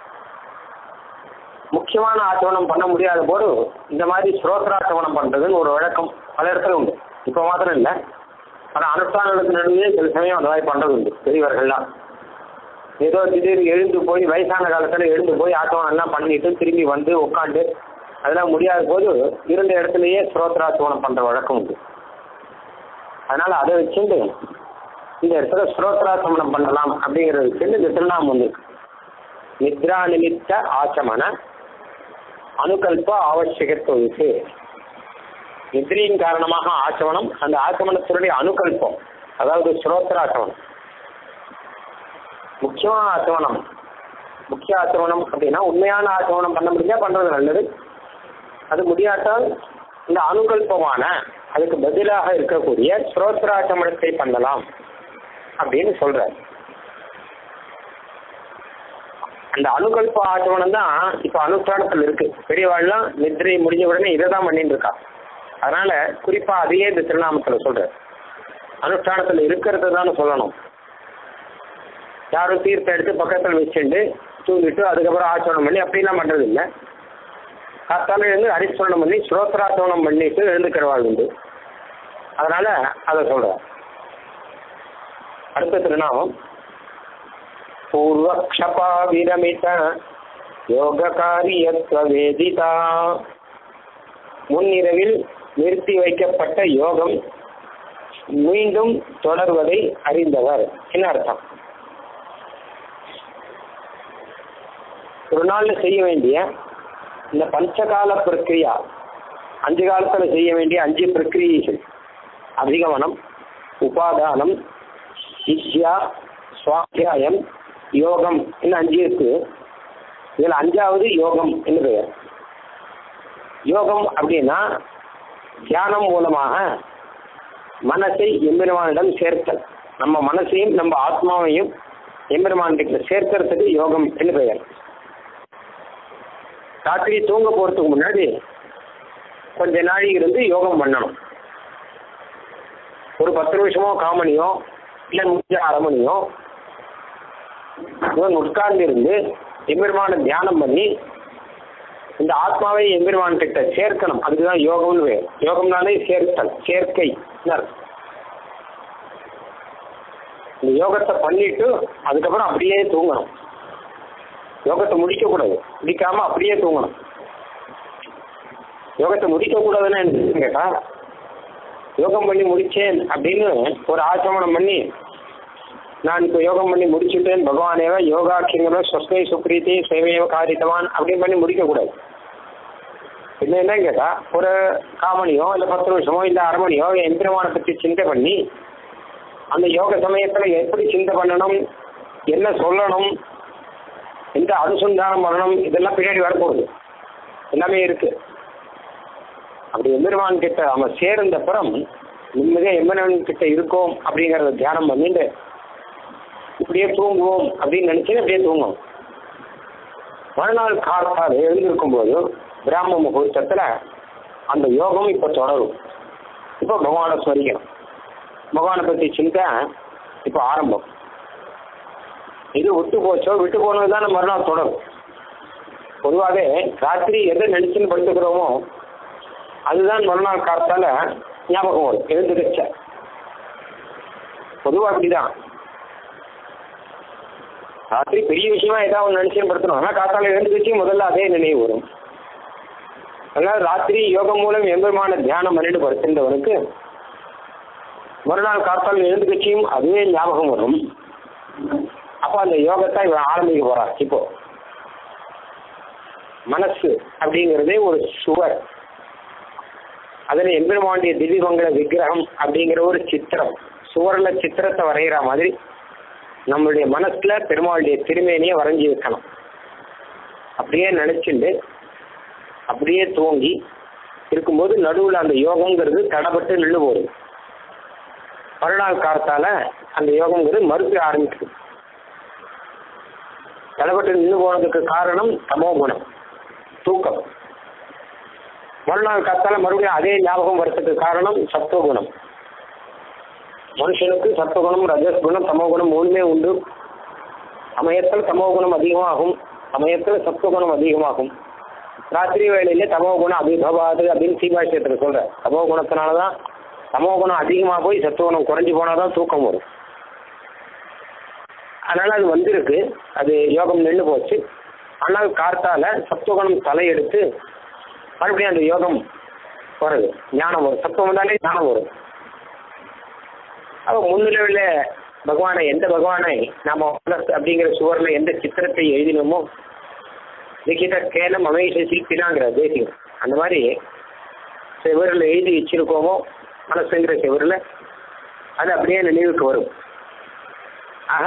முக்கியமான ஆச்சவனம் பண்ண முடியாத போது இந்த மாதிரி ஸ்ரோத்ராச்சவனம் பண்றதுன்னு ஒரு வழக்கம் பல இடத்துல உண்டு இப்போ மாத்திரம் இல்லை ஆனால் அனுஷ்டானங்களுக்கு நடுவே சில சமயம் அந்த மாதிரி பண்றது உண்டு பெரியவர்கள்லாம் ஏதோ திடீர் எழுந்து போய் வயசான காலத்துல எழுந்து போய் ஆச்சவனம் எல்லாம் பண்ணிட்டு திரும்பி வந்து உட்காந்து அதெல்லாம் முடியாத போது இருந்த இடத்துலயே ஸ்ரோத்ராச்சவனம் பண்ற வழக்கம் உண்டு அதனால அதை வச்சுட்டு இந்த இடத்துல ஸ்ரோத்ராசமனம் பண்ணலாம் அப்படிங்கிறத வச்சுட்டு இந்த திருநாமம் வந்து நித்ரா நிமித்த ஆச்சமன அணுகல்ப ஆவசியகத்துவத்து நித்ரையின் காரணமாக ஆச்சமனம் அந்த ஆச்சமனத்தினுடைய அணுகல்பம் அதாவது ஸ்ரோத்ராச்சமனம் முக்கியமான ஆச்சமனம் முக்கிய ஆச்சமனம் அப்படின்னா உண்மையான ஆச்சமனம் பண்ண முடிஞ்சா பண்றது நல்லது அது முடியாட்டால் இந்த அனுகல்பமான அதுக்கு பதிலாக இருக்கக்கூடிய ஸ்ரோத்ராச்சமனத்தை பண்ணலாம் அப்படின்னு சொல்றார் அந்த அணுகல்ப ஆச்சமனம் தான் இப்ப அனுஷ்டானத்தில் இருக்கு பெரியவாள்லாம் நித்ரை முடிஞ்ச உடனே இதை தான் பண்ணிட்டு இருக்கா அதனால குறிப்பா அதையே இந்த திருநாமத்துல சொல்றார் அனுஷ்டானத்துல இருக்கிறது தான் சொல்லணும் யாரும் தீர்த்தம் எடுத்து பக்கத்தில் வச்சுட்டு தூங்கிட்டு அதுக்கப்புறம் ஆச்சரணம் பண்ணி அப்படிலாம் பண்றது இல்லை காத்தால எழுந்து ஹரிஸ்வரணம் பண்ணி ஸ்ரோத்ராச்சரணம் பண்ணிட்டு எழுந்துக்கிறவாள் உண்டு அதனால அதை சொல்றேன் அடுத்த திருநாமம் பூர்வக்ஷபா விரமித யோககாரியத்துவ வேதிதா முன்னிரவில் நிறுத்தி வைக்கப்பட்ட யோகம் மீண்டும் தொடர்வதை அறிந்தவர் என்ன அர்த்தம் ஒரு நாள்ல செய்ய வேண்டிய இந்த பஞ்சகால பிரக்கிரியா அஞ்சு காலத்துல செய்ய வேண்டிய அஞ்சு பிரக்கிரியைகள் அதிகமனம் உபாதானம் இத்யா சுவாத்தியாயம் யோகம் இன்னும் அஞ்சு இருக்கு இதுல அஞ்சாவது யோகம் என்று பெயர் யோகம் அப்படின்னா தியானம் மூலமாக மனசை எம்பெருமானிடம் சேர்த்தல் நம்ம மனசையும் நம்ம ஆத்மாவையும் எம்பெருமான்கிட்ட சேர்க்கறதுக்கு யோகம் என்று பெயர் ராத்திரி தூங்க போறதுக்கு முன்னாடி கொஞ்ச நாழி இருந்து யோகம் பண்ணணும் ஒரு பத்து நிமிஷமோ காமணியோ இல்லை முடிஞ்ச அரை மணியோ இவன் உட்கார்ந்து இருந்து எம்பெருமான தியானம் பண்ணி இந்த ஆத்மாவை எம்பெருமான் கிட்ட சேர்க்கணும் அதுக்குதான் யோகம்னு வேறு யோகம்னாலே சேர்த்தல் சேர்க்கை அர்த்தம். இந்த யோகத்தை பண்ணிட்டு அதுக்கப்புறம் அப்படியே தூங்கணும் யோகத்தை முடிக்க கூடாது முடிக்காம அப்படியே தூங்கணும் யோகத்தை முடிக்க கூடாதுன்னு என்ன கேட்டா யோகம் பண்ணி முடிச்சேன் அப்படின்னு ஒரு ஆச்சமனம் பண்ணி நான் இப்போ யோகம் பண்ணி முடிச்சுட்டேன் பகவானேவ யோகாக்கியங்களோ ஸ்வஸ்மை சுப்ரீதி சேவையோ காரித்தவான் அப்படின்னு பண்ணி முடிக்கக்கூடாது என்ன என்ன கேட்டா ஒரு காமணியோ இல்லை பத்து நிமிஷமோ இல்லை அரை மணியோ எந்திரமான பற்றி சிந்தை பண்ணி அந்த யோக சமயத்துல எப்படி சிந்தை பண்ணணும் என்ன சொல்லணும் எந்த அனுசந்தானம் பண்ணணும் இதெல்லாம் பின்னாடி வரப்போகுது எல்லாமே இருக்கு அப்படி எம்பெருமான் கிட்ட அவன் சேர்ந்த அப்புறம் நிம்மதியாக எம்பெருமான் கிட்ட இருக்கோம் அப்படிங்கறத தியானம் பண்ணிட்டு இப்படியே தூங்குவோம் அப்படின்னு நினைச்சு அப்படியே தூங்கும் மறுநாள் காலத்தால் எழுந்திருக்கும் போது பிராம முகூர்த்தத்துல அந்த யோகம் இப்ப தொடரும் இப்போ பகவானை ஸ்மரிக்கணும் பகவானை பத்தி சிந்தை இப்போ ஆரம்பம் இது விட்டு போச்சோ விட்டு போனது தான் மறுநாள் தொடரும் பொதுவாகவே ராத்திரி எதை நினைச்சுன்னு படுத்துக்கிறோமோ அதுதான் மறுநாள் காலத்தால ஞாபகம் வரும் எழுந்துருச்ச பொதுவாக அப்படிதான் ராத்திரி பெரிய விஷயமா ஏதாவது ஒன்று நினைச்சுன்னு படுத்தணும் ஆனால் காத்தால எழுந்துருச்சு முதல்ல அதே நினைவு வரும் அதனால ராத்திரி யோகம் மூலம் எம்பெருமான தியானம் பண்ணிட்டு படுத்திருந்தவனுக்கு மறுநாள் காத்தால் எழுந்துக்கட்சியும் அதுவே ஞாபகம் வரும் அப்போ அந்த யோகத்தை இவன் ஆரம்பிக்க போறான் இப்போ மனசு அப்படிங்கிறதே ஒரு சுவர் அதில் எம்பெருமாண்டிய திவ்யமங்கல விக்கிரகம் அப்படிங்கிற ஒரு சித்திரம் சுவர்ல சித்திரத்தை வரைகிற மாதிரி நம்மளுடைய மனசுல பெருமாளுடைய திருமேனியை வரைஞ்சி வைக்கணும் அப்படியே நினைச்சுண்டு அப்படியே தூங்கி இருக்கும்போது நடுவில் அந்த யோகங்கிறது தடப்பட்டு நின்று போகுது மறுநாள் காலத்தால அந்த யோகங்கிறது மறுக்க ஆரம்பிக்குது தடப்பட்டு நின்று போனதுக்கு காரணம் தமோ குணம் தூக்கம் மறுநாள் காத்தால மறுபடியும் அதே ஞாபகம் வரத்துக்கு காரணம் சத்துவகுணம் மனுஷனுக்கு சத்துவகுணம் ரஜஸ்குணம் தமோகுணம் மூணுமே உண்டு சமயத்தில் தமோகுணம் அதிகமாகும் சமயத்தில் சத்துவகுணம் அதிகமாகும் ராத்திரி வேளையில தமோகுணம் அபிபவாது அப்படின்னு சீபாஷ்யத்தில் சொல்ற தமோ குணத்தினாலதான் தமோ குணம் அதிகமாக போய் சத்துவகுணம் குறைஞ்சு போனாதான் தூக்கம் வரும் அதனால அது வந்திருக்கு அது யோகம் நின்று போச்சு ஆனால் கார்த்தால சத்துவகுணம் தலையெடுத்து மறுபடியும் அந்த யோகம் வருது ஞானம் வரும் சத்துவம் வந்தாலே ஞானம் வரும் அப்போ முன்னிலையில் பகவானை எந்த பகவானை நாம மனசு அப்படிங்கிற சுவர்ல எந்த சித்திரத்தை எழுதினோமோ லிখিத கேலம் அமேஷ சிற்பினாங்கிற தேசியம் அந்த மாதிரி செவரில் எழுதி வச்சிருக்கோமோ மனசுங்கிற செவரில் அது அப்படியே நினைவுக்கு வரும் ஆக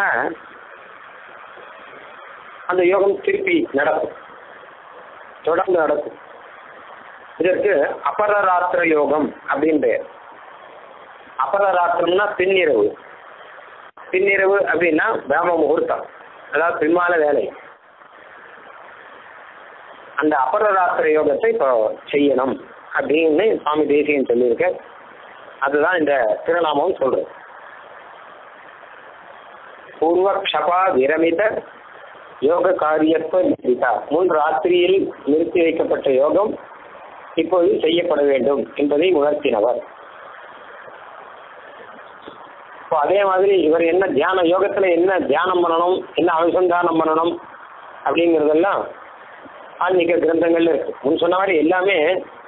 அந்த யோகம் திருப்பி நடக்கும் தொடர்ந்து நடக்கும் இதற்கு அபரராத்திர யோகம் அப்படின்னு பெயர் அபரராத்திரம்னா பின்னிரவு பின்னிரவு அப்படின்னா பிராம முகூர்த்தம் அதாவது பின்மால வேலை அந்த அபரராத்திர யோகத்தை இப்போ செய்யணும் அப்படின்னு சுவாமி தேசியன் சொல்லியிருக்க அதுதான் இந்த திருநாமம் சொல்றது பூர்வ க்ஷபா விரமித யோக காரியத்துவ நிதிதா முன் ராத்திரியில் நிறுத்தி வைக்கப்பட்ட யோகம் இப்போது செய்யப்பட வேண்டும் என்பதை உணர்த்தினவர் இப்போ அதே மாதிரி இவர் என்ன தியான யோகத்துல என்ன தியானம் பண்ணணும் என்ன அனுசந்தானம் பண்ணணும் அப்படிங்கிறதெல்லாம் ஆன்மீக கிரந்தங்கள்ல இருக்கு முன் சொன்ன மாதிரி எல்லாமே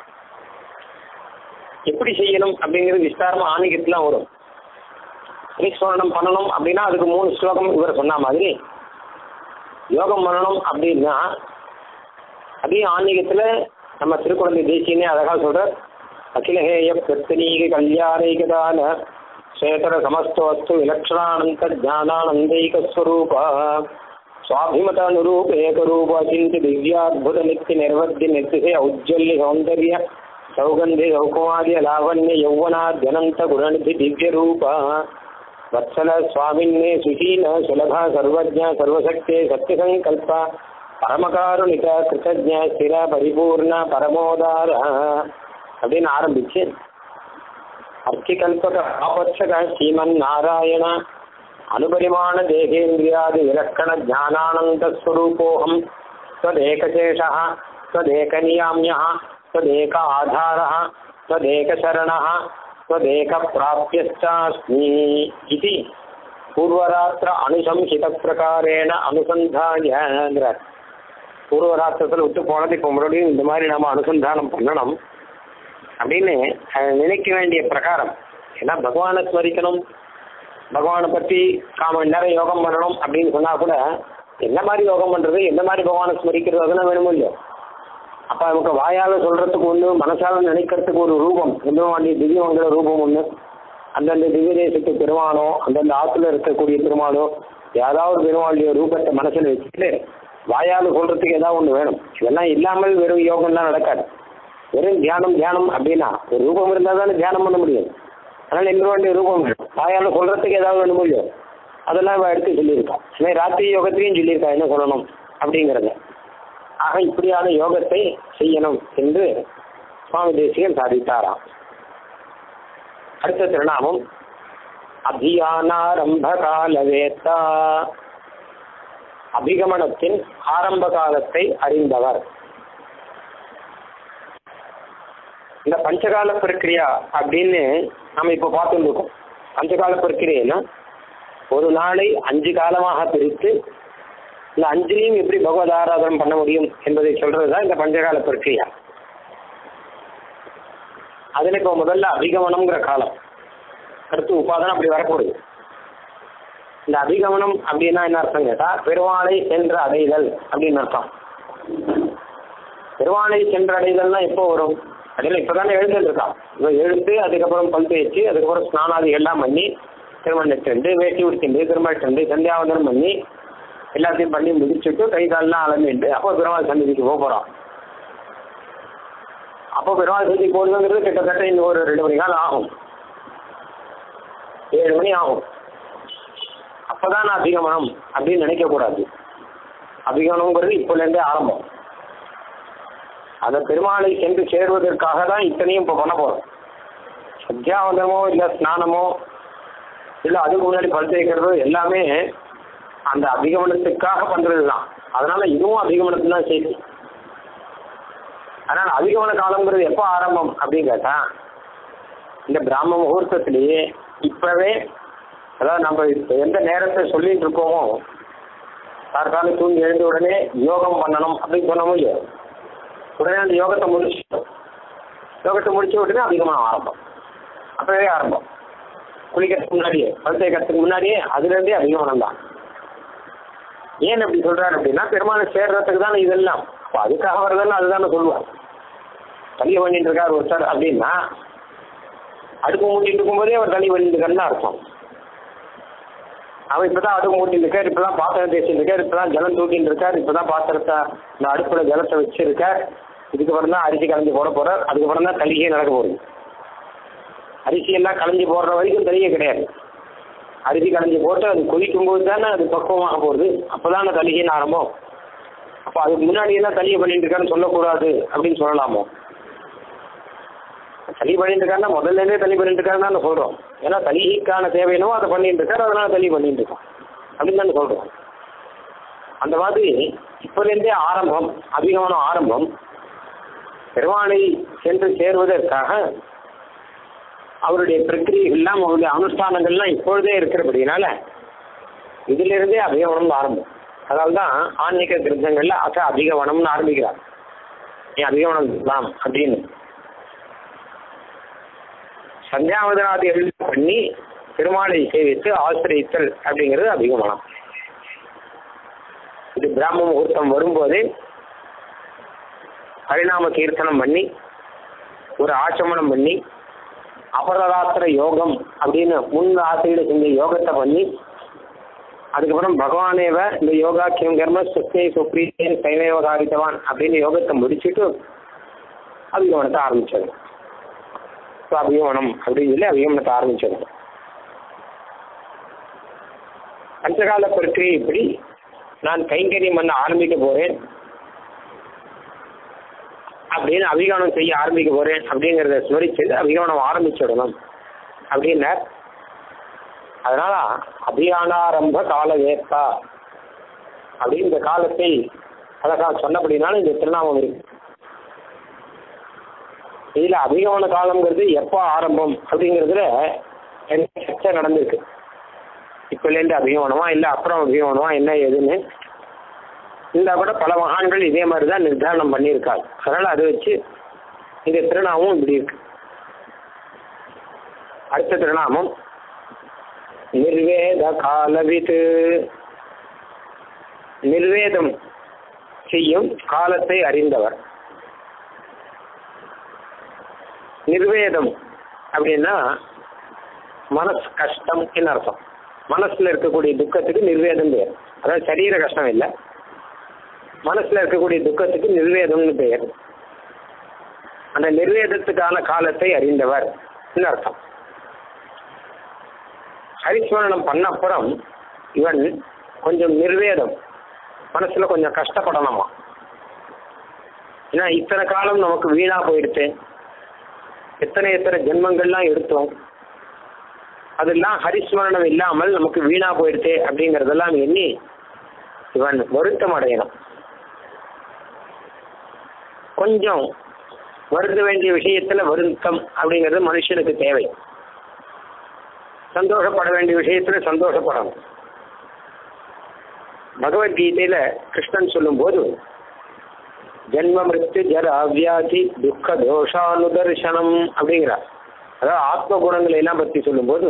எப்படி செய்யணும் அப்படிங்கிறது விஸ்தாரமா ஆன்மீகத்துல வரும் பரிஸ்மரணம் பண்ணணும் அப்படின்னா அதுக்கு மூணு ஸ்லோகம் இவர் சொன்ன மாதிரி யோகம் பண்ணணும் அப்படின்னா அதையும் ஆன்மீகத்துல நம்ம திருக்குழந்தை தேசியனே அழகா சொல்ற அகிலஹேய பிரத்தனீக கல்யாணைகதான சேதர சமஸ்தவஸ்து விலக்ஷணானந்த ஜானானந்தைகஸ்வரூப ಸ್ವಾಭಿಮತಾನುರೂಪ ಏಕರೂಪ ಅಚಿಂತ್ಯ ದಿವ್ಯಾದ್ಭುತ ನಿತ್ಯ ನಿರ್ವಧ್ಯ ನಿರ್ತಿಸೆ ಔಜ್ವಲ್ಯ ಸೌಂದರ್ಯ ಸೌಗಂಧಿ ಸೌಕುಮಾರ್ಯ ಲಾವಣ್ಯ ಯೌವನಾದ್ಯನಂತ ಗುಣನಿಧಿ ದಿವ್ಯ ರೂಪ ವತ್ಸಲ ಸ್ವಾಮಿನ್ನೇ ಸುಶೀಲ ಸುಲಭ ಸರ್ವಜ್ಞ ಸರ್ವಶಕ್ತಿ ಸತ್ಯಸಂಕಲ್ಪ பரமகாருணிக கிருத்தஜ ஸ்திர பரிபூர்ண பரமோதார அப்படின்னு ஆரம்பிச்சு அர்த்திகல்பக ஆபத்சக ஸ்ரீமன் நாராயண அனுபரிமான தேகேந்திரியாதி விலக்கண ஞானானந்த ஸ்வரூபோகம் त्वदेकशेषः त्वदेकनियाम्यः त्वदेक आधारः त्वदेकशरणः त्वदेकप्राप्यश्चास्मि इति பூர்வராத்திர அனுசம்ஹித பிரகாரேன அனுசந்தானியாங்கிறார் பூர்வராத்திரத்தில் விட்டு போனது இப்போ மறுபடியும் இந்த மாதிரி நாம அனுசந்தானம் பண்ணணும் அப்படின்னு அஹ், நினைக்க வேண்டிய பிரகாரம் ஏன்னா பகவானை ஸ்மரிக்கணும் பகவானை பற்றி காம நேரம் யோகம் பண்ணணும் அப்படின்னு சொன்னா கூட என்ன மாதிரி யோகம் பண்றது என்ன மாதிரி பகவானை ஸ்மரிக்கிறது அதெல்லாம் வேணுமோ இல்லையோ அப்ப நமக்கு வாயால சொல்றதுக்கு ஒண்ணு மனசால நினைக்கிறதுக்கு ஒரு ரூபம் எம்பெருமாண்டிய திவ்யமங்கல ரூபம் ஒண்ணு அந்தந்த திவ்ய தேசத்து பெருமானோ அந்தந்த ஆத்துல இருக்கக்கூடிய பெருமானோ ஏதாவது பெருமாளுடைய ரூபத்தை மனசுல வச்சுட்டு வாயால சொல்றதுக்கு ஏதாவது ஒண்ணு வேணும் இதெல்லாம் இல்லாமல் வெறும் யோகம்லாம் நடக்காது வெறும் தியானம் தியானம் அப்படின்னா ஒரு ரூபம் இருந்தால் தானே தியானம் பண்ண முடியும் அதனால எங்களுடைய ரூபம் வேணும் வாயால சொல்றதுக்கு ஏதாவது வேணுமோ இல்லையோ அதெல்லாம் இவ எடுத்து சொல்லியிருக்கான் அதே ராத்திரி யோகத்திலையும் சொல்லியிருக்கா என்ன சொல்லணும் அப்படிங்கிறத ஆக இப்படியான யோகத்தை செய்யணும் என்று சுவாமி தேசிகன் சாதித்தாராம் அடுத்த திருநாமம் அபியானாரம்ப காலவேத்தா அபிகமனத்தின் ஆரம்ப காலத்தை அறிந்தவர் இந்த பஞ்சகால பிரக்கிரியா அப்படின்னு நம்ம இப்போ பார்த்துட்டு இருக்கோம் பஞ்சகால பிரக்கிரியைன்னா ஒரு நாளை அஞ்சு காலமாக பிரித்து இந்த அஞ்சுலையும் எப்படி பகவத் ஆராதனம் பண்ண முடியும் என்பதை சொல்றதுதான் இந்த பஞ்சகால பிரக்கிரியா அதுல இப்போ முதல்ல அபிகமனம்ங்கிற காலம் அடுத்து உபாதனம் அப்படி வரக்கூடாது இந்த அபிகமனம் அப்படின்னா என்ன அர்த்தம் கேட்டா பெருவாளை சென்று அடைதல் அப்படின்னு அர்த்தம் பெருவாளை சென்று அடைதல்னா எப்போ வரும் அதில் இப்பதானே எழுந்துட்டு இருக்கான் இவன் எழுந்து அதுக்கப்புறம் பல் தேய்ச்சி அதுக்கப்புறம் ஸ்நானாதி எல்லாம் பண்ணி திருமணத்தண்டு வேட்டி உடுத்திண்டு திருமணத்தண்டு சந்தியாவந்தனம் பண்ணி எல்லாத்தையும் பண்ணி முடிச்சுட்டு கை கால்லாம் அலம்பிட்டு அப்போ பெருமாள் சந்நிதிக்கு போக போறான் அப்போ பெருமாள் சந்நிதிக்கு போடுறதுங்கிறது கிட்டத்தட்ட இன்னும் ஒரு ரெண்டு மணி காலம் ஆகும் ஏழு மணி ஆகும் அப்பதான் நான் அதிகமனம் அப்படின்னு நினைக்க கூடாது அதிகமனம்ங்கிறது இப்போலேருந்தே ஆரம்பம் அந்த பெருமாளை சென்று சேருவதற்காக தான் இத்தனையும் இப்போ பண்ண போறோம் சத்தியாவந்தனமோ இல்லை ஸ்நானமோ இல்லை அதுக்கு முன்னாடி பல் தேய்க்கிறதோ எல்லாமே அந்த அபிகமனத்துக்காக பண்றது தான் அதனால இதுவும் அபிகமனத்து தான் செய்தி அதனால அபிகமன காலங்கிறது எப்போ ஆரம்பம் அப்படின்னு கேட்டா இந்த பிராம முகூர்த்தத்திலேயே இப்பவே அதாவது நம்ம இப்ப எந்த நேரத்தை சொல்லிட்டு இருக்கோமோ தற்காலம் தூங்கி எழுந்த உடனே யோகம் பண்ணணும் அப்படின்னு சொன்னோமோ இல்லையோ உடனே அந்த யோகத்தை முடிச்சிட்டோம் யோகத்தை முடிச்ச உடனே அதிகமாக ஆரம்பம் அப்பவே ஆரம்பம் குளிக்கிறதுக்கு முன்னாடியே பல் தேய்க்கிறதுக்கு முன்னாடியே அதுலேருந்தே அதிகமானம் தான் ஏன் அப்படி சொல்றாரு அப்படின்னா பெருமாளை சேர்றதுக்கு தானே இதெல்லாம் அப்போ அதுக்காக வரதானே அதுதானே சொல்லுவார் தள்ளி பண்ணிட்டு இருக்கார் ஒருத்தர் அப்படின்னா அடுப்பு மூட்டிட்டு இருக்கும்போதே அவர் தள்ளி பண்ணிட்டு இருக்காருன்னு அர்த்தம் அவன் இப்பதான் அடுப்பு மூட்டிட்டு இருக்கார் இப்பதான் பாத்திரம் தேய்ச்சிட்டு இருக்கார் இப்பதான் ஜலம் தூக்கிட்டு இருக்கார் இப்பதான் பாத்திரத்தை இந்த அடுப்புல ஜலத்தை வச்சிருக்கார் இதுக்கப்புறம் தான் அரிசி கலந்து போட போறார் அதுக்கப்புறம் தான் தலிகையே நடக்க போகுது அரிசி எல்லாம் கலைஞ்சு போடுற வரைக்கும் தலிகை கிடையாது அரிசி கலைஞ்சு போட்டு அது கொதிக்கும் போது தானே அது பக்குவமாக போகுது அப்போதானே தலிகைன்னு ஆரம்பம் அப்போ அதுக்கு முன்னாடி என்ன தலிகை பண்ணிட்டு இருக்காருன்னு சொல்லக்கூடாது அப்படின்னு சொல்லலாமோ தலி பண்ணிட்டு இருக்காருன்னா முதல்ல இருந்தே தலி பண்ணிட்டு இருக்காருன்னு தான் சொல்றோம் ஏன்னா தலிகைக்கான தேவையனோ அதை பண்ணிட்டு இருக்காரு அதனால தலி பண்ணிட்டு இருக்கோம் அப்படின்னு தானே சொல்றோம் அந்த மாதிரி இப்போலேருந்தே ஆரம்பம் அதிகமான ஆரம்பம் பெருமாளை சென்று சேருவதற்காக அவருடைய பிரக்கிரியெல்லாம் அவருடைய அனுஷ்டானங்கள்லாம் இப்பொழுதே இருக்கிறபடினால இதிலிருந்தே அபிகவனம் ஆரம்பம் அதனால தான் ஆன்மீக கிரந்தங்கள்ல அச அதிகவனம்னு ஆரம்பிக்கிறார் நீ அதிகவனம் தான் அப்படின்னு சந்தியாவதனாதிகள் பண்ணி பெருமாளை சேவித்து ஆசிரியத்தல் அப்படிங்கிறது அதிகமனம் இது பிராம முகூர்த்தம் வரும்போதே பரிணாம கீர்த்தனம் பண்ணி ஒரு ஆச்சமனம் பண்ணி அபரராத்திர யோகம் அப்படின்னு முன் ஆசையில செஞ்ச யோகத்தை பண்ணி அதுக்கப்புறம் பகவானேவ இந்த யோகாக்கியம் கர்ம சுத்தே சுப்ரீத்தேன் கைவேவ காரித்தவான் அப்படின்னு யோகத்தை முடிச்சுட்டு அபிகமனத்தை ஆரம்பிச்சது ஸோ அபிகமனம் அப்படின்னு சொல்லி அபிகமனத்தை ஆரம்பிச்சது பஞ்சகால பிரக்கிரியை இப்படி நான் கைங்கரியம் பண்ண ஆரம்பிக்க போறேன் அப்படின்னு அபிகமனம் செய்ய ஆரம்பிக்க போறேன் அப்படிங்கிறத ஸ்மரிச்சு அபிகமனம் ஆரம்பிச்சிடணும் அப்படின்னார் அதனால அபியானாரம்ப கால வேத்தா அப்படின்னு இந்த காலத்தை அழகா சொன்னபடினாலும் இந்த திருநாமம் இருக்கு இதுல அபிகமன காலம்ங்கிறது எப்போ ஆரம்பம் அப்படிங்கிறதுல எனக்கு சர்ச்சை நடந்திருக்கு இப்போலேருந்து அபிகமனமா இல்லை அப்புறம் அபிகமனமா என்ன ஏதுன்னு இருந்தா கூட பல மகான்கள் இதே மாதிரி தான் நிர்தாரணம் பண்ணியிருக்காங்க அதனால அதை வச்சு இந்த திருநாமம் இப்படி இருக்கு அடுத்த திருநாமம் நிர்வேத காலவித் நிர்வேதம் செய்யும் காலத்தை அறிந்தவர் நிர்வேதம் அப்படின்னா மனசு கஷ்டம் என்ன அர்த்தம் மனசுல இருக்கக்கூடிய துக்கத்துக்கு நிர்வேதம் பேர் அதாவது சரீர கஷ்டம் இல்லை மனசுல இருக்கக்கூடிய துக்கத்துக்கு நிர்வேதம்னு பெயர் அந்த நிர்வேதத்துக்கான காலத்தை அறிந்தவர் அர்த்தம் ஹரிஸ்மரணம் பண்ண அப்புறம் இவன் கொஞ்சம் நிர்வேதம் மனசுல கொஞ்சம் கஷ்டப்படணுமா ஏன்னா இத்தனை காலம் நமக்கு வீணா போயிடுச்சு எத்தனை எத்தனை ஜென்மங்கள்லாம் எடுத்தோம் அதெல்லாம் ஹரிஸ்மரணம் இல்லாமல் நமக்கு வீணா போயிடுச்சு அப்படிங்கறதெல்லாம் எண்ணி இவன் வருத்தம் அடையணும் கொஞ்சம் வருந்த வேண்டிய விஷயத்துல வருத்தம் அப்படிங்கிறது மனுஷனுக்கு தேவை சந்தோஷப்பட வேண்டிய விஷயத்துல சந்தோஷப்படணும் பகவத்கீதையில கிருஷ்ணன் சொல்லும்போது ஜென்ம மிருத்து ஜர அவ்யாதி துக்க தோஷானுதர்சனம் அப்படிங்கிறார் அதாவது ஆத்ம குணங்களை எல்லாம் பத்தி சொல்லும்போது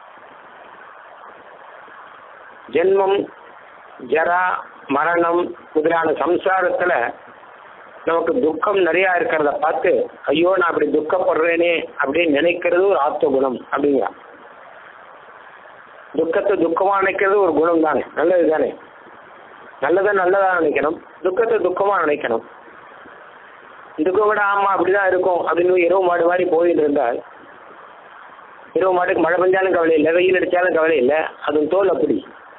ஜென்மம் ஜரா மரணம் முதலான சம்சாரத்துல நமக்கு துக்கம் நிறைய இருக்கிறத பார்த்து ஐயோ நான் அப்படி துக்கப்படுறேனே அப்படின்னு நினைக்கிறது ஒரு ஆத்ம குணம் அப்படிங்கிற துக்கத்தை துக்கமா நினைக்கிறது ஒரு குணம் தானே நல்லது தானே நல்லதை நல்லதா நினைக்கணும் துக்கத்தை துக்கமா நினைக்கணும் இதுக்கும் கூட ஆமா அப்படிதான் இருக்கும் அப்படின்னு இரவு மாடு மாதிரி போயிட்டு இருந்தால் இரவு மாட்டுக்கு மழை பெஞ்சாலும் கவலை இல்லை வெயில் அடிச்சாலும் கவலை இல்லை அது தோல் அப்படி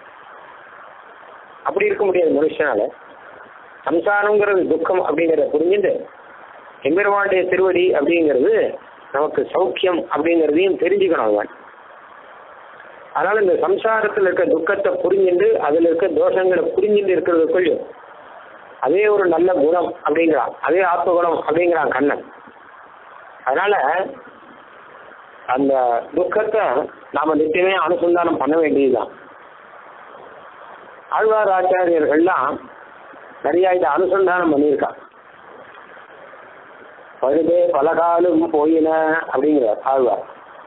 அப்படி இருக்க முடியாது மனுஷனால சம்சாரங்கிறது துக்கம் அப்படிங்கிறத புரிஞ்சுட்டு எம்பெருமானுடைய திருவடி அப்படிங்கிறது நமக்கு சௌக்கியம் அப்படிங்கிறதையும் தெரிஞ்சுக்கணும் அவன் அதனால இந்த சம்சாரத்தில் இருக்க துக்கத்தை புரிஞ்சுட்டு அதுல இருக்க தோஷங்களை புரிஞ்சுட்டு இருக்கிறதுக்குள்ளயும் அதே ஒரு நல்ல குணம் அப்படிங்கிறான் அதே ஆத்ம குணம் அப்படிங்கிறான் கண்ணன் அதனால அந்த துக்கத்தை நாம நிச்சயமே அனுசந்தானம் பண்ண வேண்டியதுதான் ஆழ்வார் ஆச்சாரியர்கள்லாம் நிறைய இதை அனுசந்தானம் பண்ணியிருக்கான் பழுதே பலகாலும் போயின அப்படிங்கிறார் ஆழ்வார்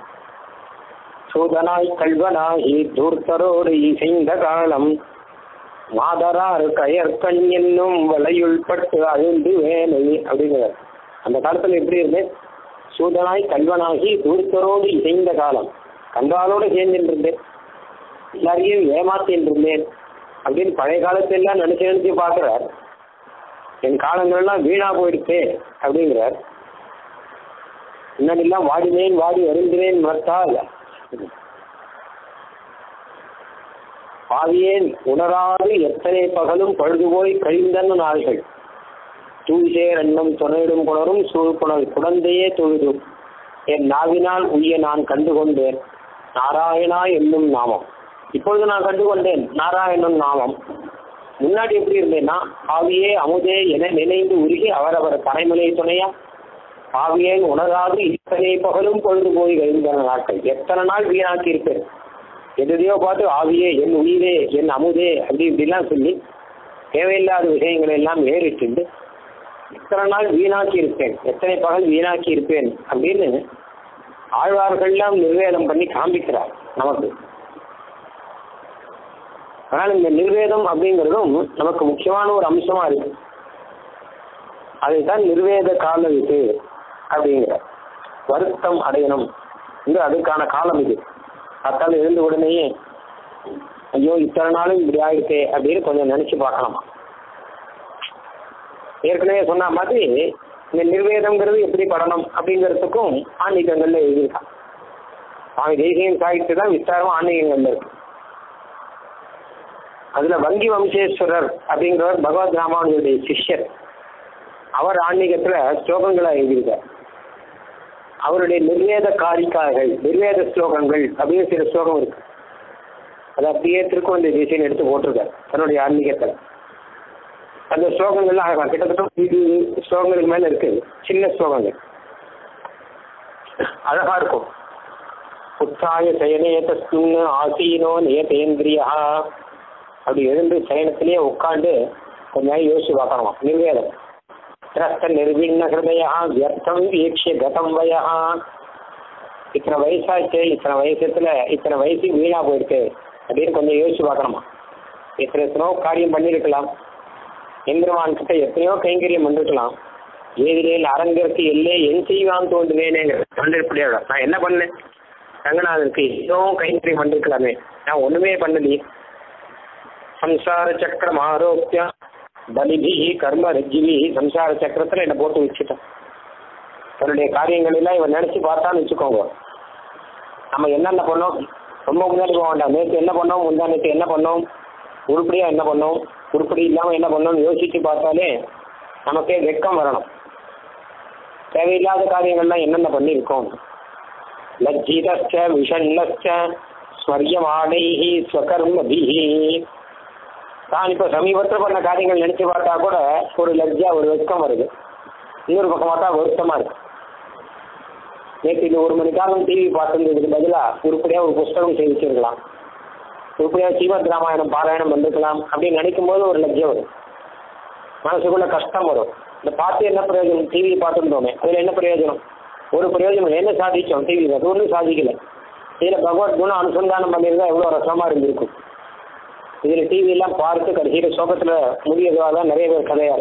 சூதனாய் கல்வனாகி தூர்த்தரோடு இசைந்த காலம் மாதரார் கயற்கண் என்னும் வலையுள் பட்டு அழுந்து வேலை அப்படிங்கிறார் அந்த காலத்துல எப்படி இருந்து சூதனாய் கல்வனாகி தூர்த்தரோடு இசைந்த காலம் கண்டாலோட சேர்ந்துட்டு இருந்தேன் எல்லாரையும் ஏமாத்தின்னு இருந்தேன் அப்படின்னு பழைய காலத்தெல்லாம் நினைச்சு நினைச்சு பார்க்கிறார் என் காலங்கள்லாம் வீணா போயிடுச்சு அப்படிங்கிறார் முன்னாடிலாம் வாடினேன் வாடி வருந்தினேன் மறுத்தால் பாவியேன் உணராது எத்தனை பகலும் பழுது போய் கழிந்தன நாள்கள் தூய்சேர் எண்ணம் துணையிடும் புணரும் சூழ்புணர் குழந்தையே தொழுதும் என் நாவினால் உய்ய நான் கண்டுகொண்டேன் நாராயணா என்னும் நாமம் இப்பொழுது நான் கண்டுகொண்டேன் நாராயணன் நாமம் முன்னாடி எப்படி இருந்தேன்னா பாவியே அமுதே என நினைந்து உருகி அவரவர் பனைமலை துணையா பாவியேன் உணராது இத்தனை பகலும் பொழுது போய் கழிந்தன நாட்கள் எத்தனை நாள் வீணாக்கி இருப்பேன் எதையோ பார்த்து ஆவியே என் உயிரே என் அமுதே அப்படி இப்படிலாம் சொல்லி தேவையில்லாத விஷயங்களை எல்லாம் ஏறிட்டு இத்தனை நாள் வீணாக்கி இருப்பேன் எத்தனை பகல் வீணாக்கி இருப்பேன் அப்படின்னு ஆழ்வார்கள்லாம் நிர்வேதம் பண்ணி காண்பிக்கிறார் நமக்கு ஆனால் இந்த நிர்வேதம் அப்படிங்கிறதும் நமக்கு முக்கியமான ஒரு அம்சமா இருக்கு அதுதான் நிர்வேத கால இது அப்படிங்கிற வருத்தம் அடையணும் இது அதுக்கான காலம் இது அத்தால் எழுந்த உடனேயே ஐயோ இத்தனை நாளும் இப்படி ஆயிடுச்சே அப்படின்னு கொஞ்சம் நினைச்சு பார்க்கலாமா ஏற்கனவே சொன்ன மாதிரி இந்த நிர்வேதம்ங்கிறது எப்படி படணும் அப்படிங்கிறதுக்கும் ஆன்மீகங்கள்ல எழுதியிருக்கான் சுவாமி தேசியம் சாகிட்டு தான் விஸ்தாரமா ஆன்மீகங்கள்ல இருக்கு அதுல வங்கி வம்சேஸ்வரர் அப்படிங்கிறவர் பகவத் ராமானுடைய சிஷ்யர் அவர் ஆன்மீகத்துல ஸ்லோகங்களை எழுதியிருக்கார் அவருடைய நிர்வேத காரிக்கார்கள் நிர்வேத ஸ்லோகங்கள் அப்படின்னு சில ஸ்லோகம் இருக்கு அதை அப்படியே திருக்குழந்தை தேசியன் எடுத்து போட்டிருக்காரு தன்னுடைய ஆன்மீகத்தில் அந்த ஸ்லோகங்கள்லாம் அழகா கிட்டத்தட்ட இது ஸ்லோகங்களுக்கு மேல இருக்கு சின்ன ஸ்லோகங்கள் அழகா இருக்கும் உற்சாய சயனே தஸ்மின் ஆசீனோ நியதேந்திரியா அப்படி எழுந்து சயனத்திலேயே உட்காந்து கொஞ்ச நேரம் யோசிச்சு பார்க்கணுமா நிர்வேதம் திரஸ்த நிர்விண்ண ஹிருதயா வியர்த்தம் வீக்ஷிய கதம் வயா இத்தனை வயசாச்சு இத்தனை வயசுல இத்தனை வயசு வீணா போயிருக்கு அப்படின்னு கொஞ்சம் யோசிச்சு பார்க்கணுமா எத்தனை எத்தனோ காரியம் பண்ணியிருக்கலாம் எந்திரவான் கிட்ட எத்தனையோ கைங்கரியம் பண்ணிருக்கலாம் ஏதிலேல் அரங்கருக்கு எல்லே என் செய்வான் தோன்றுவேனேங்கிற தொண்டிருப்படியோட நான் என்ன பண்ணேன் ரங்கநாதனுக்கு எதுவும் கைங்கரியம் பண்ணிருக்கலாமே நான் ஒண்ணுமே பண்ணலையே சம்சார சக்கரம் ஆரோக்கிய பலிபிஹி கர்ம ரஜ்ஜிபிஹி சம்சார சக்கரத்துல என்னை போட்டு வச்சுட்டேன் தன்னுடைய காரியங்கள் எல்லாம் இவன் நினைச்சு பார்த்தான்னு வச்சுக்கோங்க நம்ம என்னென்ன பண்ணோம் ரொம்ப முன்னாடி போக வேண்டாம் நேற்று என்ன பண்ணோம் முந்தா நேற்று என்ன பண்ணோம் உருப்படியா என்ன பண்ணோம் உருப்படி இல்லாம என்ன பண்ணோம்னு யோசிச்சு பார்த்தாலே நமக்கே வெட்கம் வரணும் தேவையில்லாத காரியங்கள்லாம் என்னென்ன பண்ணியிருக்கோம் லஜ்ஜிதச்ச விஷண்ணச்ச ஸ்வர்யமானைஹி ஸ்வகர்மபிஹி தான் இப்போ சமீபத்தில் பண்ண காரியங்கள் நினைச்சு பார்த்தா கூட ஒரு லஜ்ஜா ஒரு வெட்கம் வருது இன்னொரு பக்கம் பார்த்தா வருத்தமா இருக்கு நேற்று இந்த ஒரு மணி காலம் டிவி பார்த்துருந்ததுக்கு பதிலாக உருப்படியாக ஒரு புஸ்தகம் சேவிச்சிருக்கலாம் உருப்படியாக ஸ்ரீமத் ராமாயணம் பாராயணம் பண்ணிருக்கலாம் அப்படின்னு நினைக்கும் போது ஒரு லஜ்ஜை வரும் மனசுக்குள்ள கஷ்டம் வரும் இந்த பார்த்து என்ன பிரயோஜனம் டிவி பார்த்துருந்தோமே அதில் என்ன பிரயோஜனம் ஒரு பிரயோஜனம் இல்லை. என்ன சாதிச்சோம் டிவியில் அது ஒன்றும் சாதிக்கல இதில் பகவத் குணம் அனுசந்தானம் பண்ணியிருந்தா எவ்வளோ ரசமாக இருந்திருக்கும் இதில் டிவி எல்லாம் பார்த்து கடைசியில் சோகத்தில் முடியதுவாக தான் நிறைய பேர் கதையாரு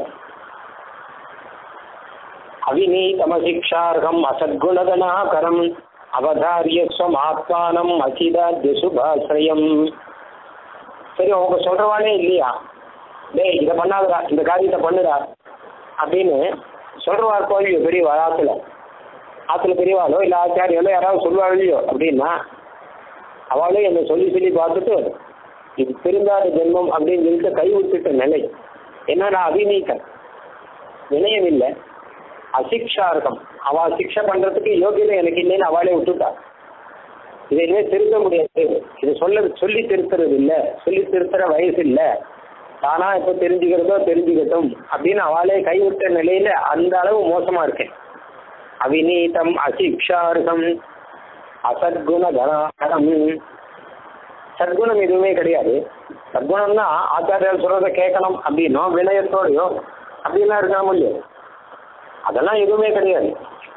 அவிநீதமசிக்ஷார்கம் அசத்குணகணாகரம் அவதாரிய ஸ்வமாத்மானம் அசிதாத்ய சுபாசிரயம் சரி அவங்க சொல்றவானே இல்லையா டேய் இதை பண்ணாதடா இந்த காரியத்தை பண்ணுடா அப்படின்னு சொல்றவா இருக்கோ இல்லையோ பெரியவா ஆத்துல ஆத்துல பெரியவாளோ இல்லை ஆச்சாரியாலோ யாராவது சொல்லுவாங்க இல்லையோ அப்படின்னா அவளே என்னை சொல்லி சொல்லி பார்த்துட்டு இது திருந்தாத ஜென்மம் அப்படின்னு சொல்லிட்டு கை விட்டுட்ட நிலை என்னன்னா அபிநீத்தன் வினயம் இல்லை அசிக்ஷார்கம் அவ சிக்ஷை பண்றதுக்கு யோகியதை எனக்கு இல்லைன்னு அவளே விட்டுட்டா இதை இனிமே திருத்த முடியாது இது சொல்ல சொல்லி திருத்துறது இல்ல சொல்லி திருத்துற வயசு இல்ல தானா இப்ப தெரிஞ்சுக்கிறதோ தெரிஞ்சுக்கட்டும் அப்படின்னு அவளே கைவிட்ட நிலையில அந்த அளவு மோசமா இருக்கேன் அவிநீதம் அசிக்ஷார்கம் அசத்குண கணாகரம் சத்குணம் எதுவுமே கிடையாது சத்குணம்னா ஆச்சாரியால் சொல்றதை கேட்கணும் அப்படின்னோ வினயத்தோடையோ அப்படிலாம் இருக்காம இல்லையோ அதெல்லாம் எதுவுமே கிடையாது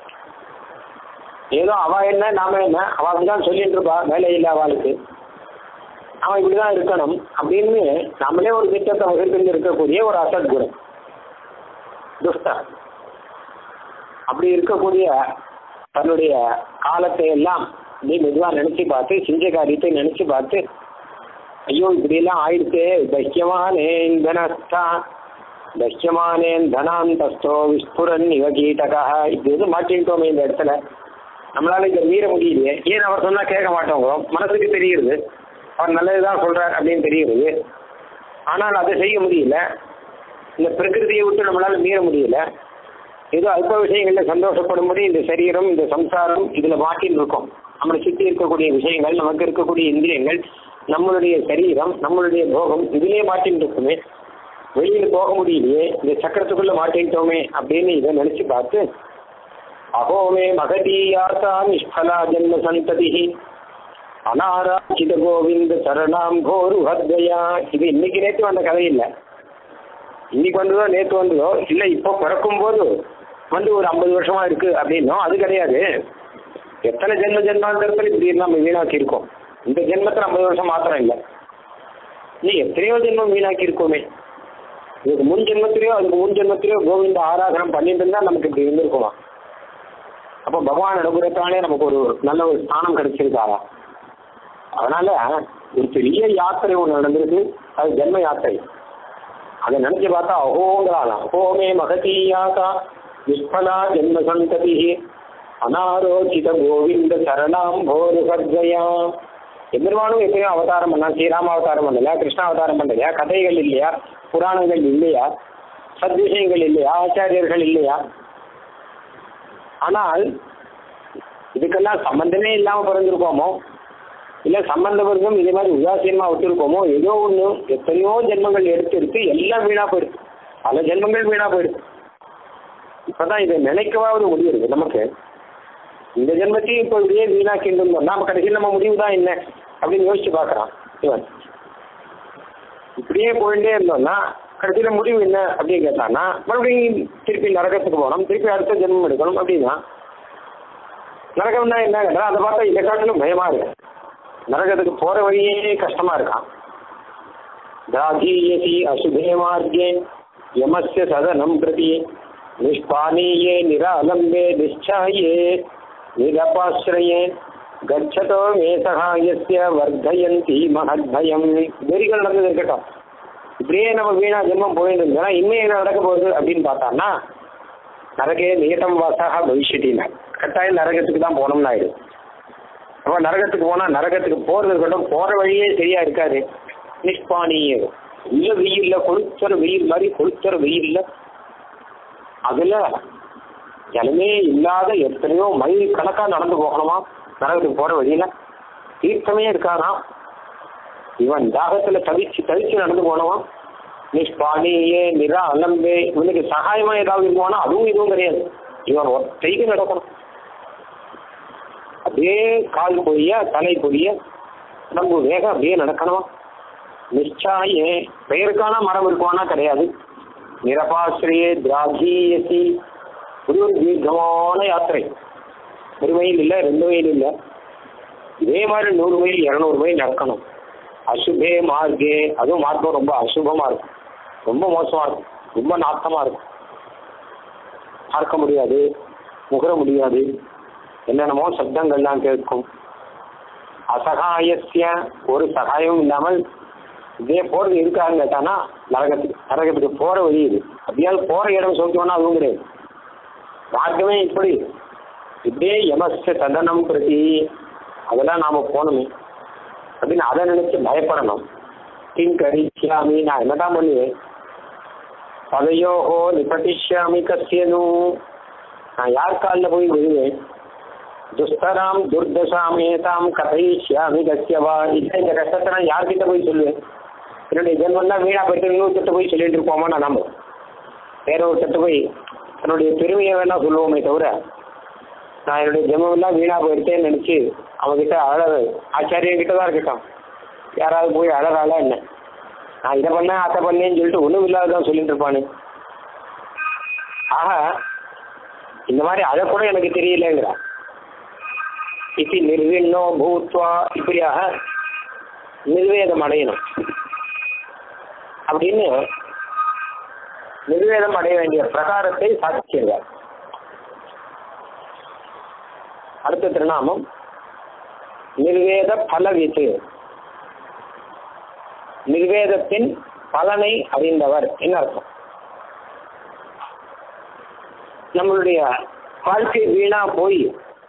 ஏதோ அவ என்ன நாம என்ன அவ அப்படிதான் சொல்லிட்டு இருப்பா வேலை இல்லை அவளுக்கு அவன் இப்படிதான் இருக்கணும் அப்படின்னு நம்மளே ஒரு திட்டத்தை வகுப்பில் இருக்கக்கூடிய ஒரு அசத்குணம் துஷ்டா அப்படி இருக்கக்கூடிய தன்னுடைய காலத்தை எல்லாம் நீ மெதுவாக நினைச்சு பார்த்து செஞ்ச காரியத்தை நினைச்சு பார்த்து ஐயோ இப்படியெல்லாம் ஆயிடுச்சே தஹ்யமானேன் தனஸ்தா தஹ்யமானேன் தனாந்தஸ்தோ விஸ்புரன் இவ கீட்டகா இது எது மாட்டின்ட்டோமே இந்த இடத்துல நம்மளால இதை மீற முடியலையே ஏன் அவர் சொன்னா கேட்க மாட்டோங்க மனசுக்கு தெரியுது அவர் நல்லதுதான் சொல்றார் அப்படின்னு தெரியுது ஆனால் அதை செய்ய முடியல இந்த பிரகிருதியை விட்டு நம்மளால மீற முடியல ஏதோ அல்ப விஷயங்கள்ல சந்தோஷப்படும்படி இந்த சரீரம் இந்த சம்சாரம் இதுல மாட்டின்னு இருக்கோம் நம்மளை சுற்றி இருக்கக்கூடிய விஷயங்கள் நமக்கு இருக்கக்கூடிய இந்திரியங்கள் நம்மளுடைய சரீரம் நம்மளுடைய போகம் இதுலயே மாட்டின்னு இருக்குமே வெளியில போக முடியலையே இந்த சக்கரத்துக்குள்ள மாட்டின்ட்டோமே அப்படின்னு இதை நினைச்சு பார்த்து அகோமே மகதீயாசா நிஷ்பலா ஜன்ம சந்ததி அனாராச்சித கோவிந்த சரணாம் கோரு ஹத்வயா இது இன்னைக்கு நேற்று வந்த கதை இல்லை இன்னைக்கு வந்ததோ நேற்று வந்ததோ இல்லை இப்போ பிறக்கும் போது வந்து ஒரு ஐம்பது வருஷமா இருக்கு அப்படின்னோம் அது கிடையாது எத்தனை ஜென்ம ஜென்மாந்தரத்தில் இப்படி நம்ம வீணாக்கி இருக்கோம் இந்த ஜென்மத்தில் ஐம்பது வருஷம் மாத்திரம் இல்லை நீ எத்தனையோ ஜென்மம் வீணாக்கி இருக்கோமே இதுக்கு முன் ஜென்மத்திலேயோ அதுக்கு முன் ஜென்மத்திலேயோ கோவிந்த ஆராதனம் பண்ணிட்டு இருந்தா நமக்கு இப்படி இருந்திருக்குமா அப்போ பகவான் அனுகிரகத்தாலே நமக்கு ஒரு நல்ல ஒரு ஸ்தானம் கிடைச்சிருக்காரா அதனால ஒரு பெரிய யாத்திரை ஒன்று நடந்திருக்கு அது ஜென்ம யாத்திரை அதை நினைச்சு பார்த்தா அஹோங்கிறாளாம் அஹோமே மகதி யாசா நிஷ்பலா ஜென்ம சந்ததி அனாரோச்சித கோவிந்த சரணாம் போரு சர்ஜயா எதிர்வானும் எப்பயோ அவதாரம் பண்ணா ஸ்ரீராம அவதாரம் பண்ணலையா கிருஷ்ண அவதாரம் பண்ணலையா கதைகள் இல்லையா புராணங்கள் இல்லையா சத்விஷயங்கள் இல்லையா ஆச்சாரியர்கள் இல்லையா ஆனால் இதுக்கெல்லாம் சம்பந்தமே இல்லாம பிறந்திருக்கோமோ இல்லை சம்பந்த வருஷம் இதே மாதிரி உதாசீனமா விட்டுருக்கோமோ ஏதோ ஒன்று எத்தனையோ ஜென்மங்கள் எடுத்து எடுத்து எல்லாம் வீணா போயிடுது பல ஜென்மங்கள் வீணா போயிடுது இப்பதான் இதை நினைக்கவாவது முடியுது நமக்கு இந்த ஜென்மத்தையும் இப்போ இப்படியே வீணாக்கிட்டு இருந்தோம் நாம கடைசியில் நம்ம முடிவு தான் என்ன அப்படின்னு யோசிச்சு பார்க்கறான் இவன் இப்படியே போயிட்டே இருந்தோம்னா கடைசியில் முடிவு என்ன அப்படின்னு கேட்டான்னா மறுபடியும் திருப்பி நரகத்துக்கு போகணும் திருப்பி அடுத்த ஜென்மம் எடுக்கணும் அப்படின்னா நரகம்னா என்ன கேட்டா அதை பார்த்தா இதை காட்டிலும் பயமா இருக்கு நரகத்துக்கு போற வழியே கஷ்டமா இருக்கான் தாகீயசி அசுபே மார்க்கே யமஸ்ய சதனம் பிரதி நிஷ்பானீயே நிராலம்பே நிச்சாயே நிரபாசிரயே கச்சதோ மே சகாயஸ்ய வர்தயந்தி மகத்பயம் வெறிகள் நடந்தது இருக்கட்டும் இப்படியே நம்ம வீணா ஜென்மம் போயிட்டு இருந்தோம்னா இன்னும் என்ன நடக்க போகுது அப்படின்னு பார்த்தான்னா நரகே நியதம் வாசாக பவிஷ்யத்தினா கட்டாயம் நரகத்துக்கு தான் போகணும்னு ஆயிடுது அப்போ நரகத்துக்கு போனால் நரகத்துக்கு போகிறது இருக்கட்டும் போகிற வழியே சரியா இருக்காது நிஷ்பானியே உள்ள வெயில்ல கொளுத்துற வெயில் மாதிரி கொளுத்துற வெயில்ல அதுல ஜனமே இல்லாத எத்தனையோ மைல் கணக்கா நடந்து போகணுமா நரகத்துக்கு போற வழியில தீர்த்தமே இருக்காராம் இவன் தாகத்துல தவிச்சு தவிச்சு நடந்து போனவன் நிஷ்பானியே நிரா அலம்பே இவனுக்கு சகாயமா ஏதாவது இருக்குவானா அதுவும் இதுவும் கிடையாது இவன் ஒத்தைக்கு நடக்கணும் அப்படியே கால் பொரிய தலை பொரிய நம்ம வேகம் அப்படியே நடக்கணும் நிச்சாயே பெயருக்கான மரம் இருக்குவானா கிடையாது நிரபாசிரியே திராகீயசி ஒரு ஒரு தீர்க்கமான யாத்திரை ஒரு மைல் இல்லை ரெண்டு மைல் இல்லை இதே மாதிரி நூறு மைல் இரநூறு மைல் நடக்கணும் அசுபே மார்க்கே அதுவும் மார்க்கம் ரொம்ப அசுபமா இருக்கும் ரொம்ப மோசமா இருக்கும் ரொம்ப நாட்டமா இருக்கும் பார்க்க முடியாது முகர முடியாது என்னென்னமோ சப்தங்கள்லாம் கேட்கும் அசகாயசிய ஒரு சகாயமும் இல்லாமல் இதே போறது இருக்கான்னு கேட்டானா நரகத்துக்கு நரகத்துக்கு போற வழி இது அப்படியாவது போற இடம் சோக்கியம்னா அதுவும் கிடையாது மார்க்கமே இப்படி இப்படியே யமஸ்ய சதனம் பிரதி அதெல்லாம் நாம போகணுமே அப்படின்னு அதை நினைச்சு பயப்படணும் கிங் கரிஷ்யாமி நான் என்னதான் பண்ணுவேன் பதையோஹோ நிபட்டிஷ்யாமி கசியனு நான் யார் காலில் போய் விழுவேன் துஸ்தராம் துர்தசாமேதாம் கதைஷ்யாமி கசியவா இல்லை இந்த கஷ்டத்தை நான் யார்கிட்ட போய் சொல்லுவேன் என்னுடைய ஜென்மம் தான் வீணா போயிட்டு இன்னொருத்தட்ட போய் சொல்லிட்டு இருப்போமா நான் நம்ம வேற ஒருத்தட்ட போய் தன்னுடைய பெருமையை வேணா சொல்லுவோமே தவிர நான் என்னுடைய ஜென்மம்லாம் வீணா போயிட்டேன்னு நினைச்சு அவன்கிட்ட அழ ஆச்சாரியன் கிட்ட தான் இருக்கட்டும் யாராவது போய் அழகால என்ன நான் இதை பண்ணேன் அதை பண்ணேன்னு சொல்லிட்டு ஒன்றும் இல்லாததான் சொல்லிட்டு இருப்பானு ஆக இந்த மாதிரி அழ கூட எனக்கு தெரியலங்கிறா இப்படி நிர்விண்ணோ பூத்வா இப்படியாக நிர்வேதம் அடையணும் அப்படின்னு நிர்வேதம் அடைய வேண்டிய பிரகாரத்தை சாதிச்சிருக்கார் அடுத்த திருநாமம் நிர்வேத பலவித்து நிர்வேதத்தின் பலனை அறிந்தவர் என்ன அர்த்தம் நம்மளுடைய வாழ்க்கை வீணா போய்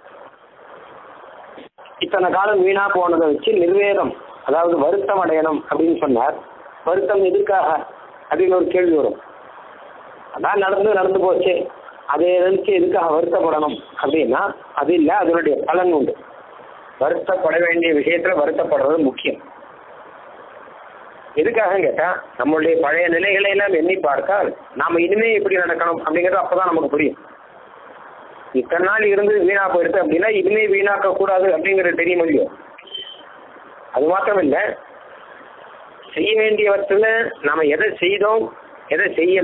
இத்தனை காலம் வீணா போனதை வச்சு நிர்வேதம் அதாவது வருத்தம் அடையணும் அப்படின்னு சொன்னார் வருத்தம் எதுக்காக அப்படின்னு ஒரு கேள்வி வரும் அதான் நடந்து நடந்து போச்சு அதை நினைச்சு எதுக்காக வருத்தப்படணும் அப்படின்னா அது இல்லை அதனுடைய பலன் உண்டு வருத்தப்பட வேண்டிய விஷயத்துல வருத்தப்படுறது முக்கியம் எதுக்காக கேட்டா நம்மளுடைய பழைய நிலைகளை எல்லாம் எண்ணி பார்த்தால் நாம இனிமே எப்படி நடக்கணும் அப்படிங்கிறது அப்பதான் நமக்கு புரியும் இத்தனை நாள் இருந்து வீணா போயிடுது அப்படின்னா இனிமே வீணாக்க கூடாது அப்படிங்கிறது தெரிய முடியும் அது மாத்திரம் இல்லை செய்ய வேண்டியவற்றில் நாம எதை செய்தோம் எதை செய்யல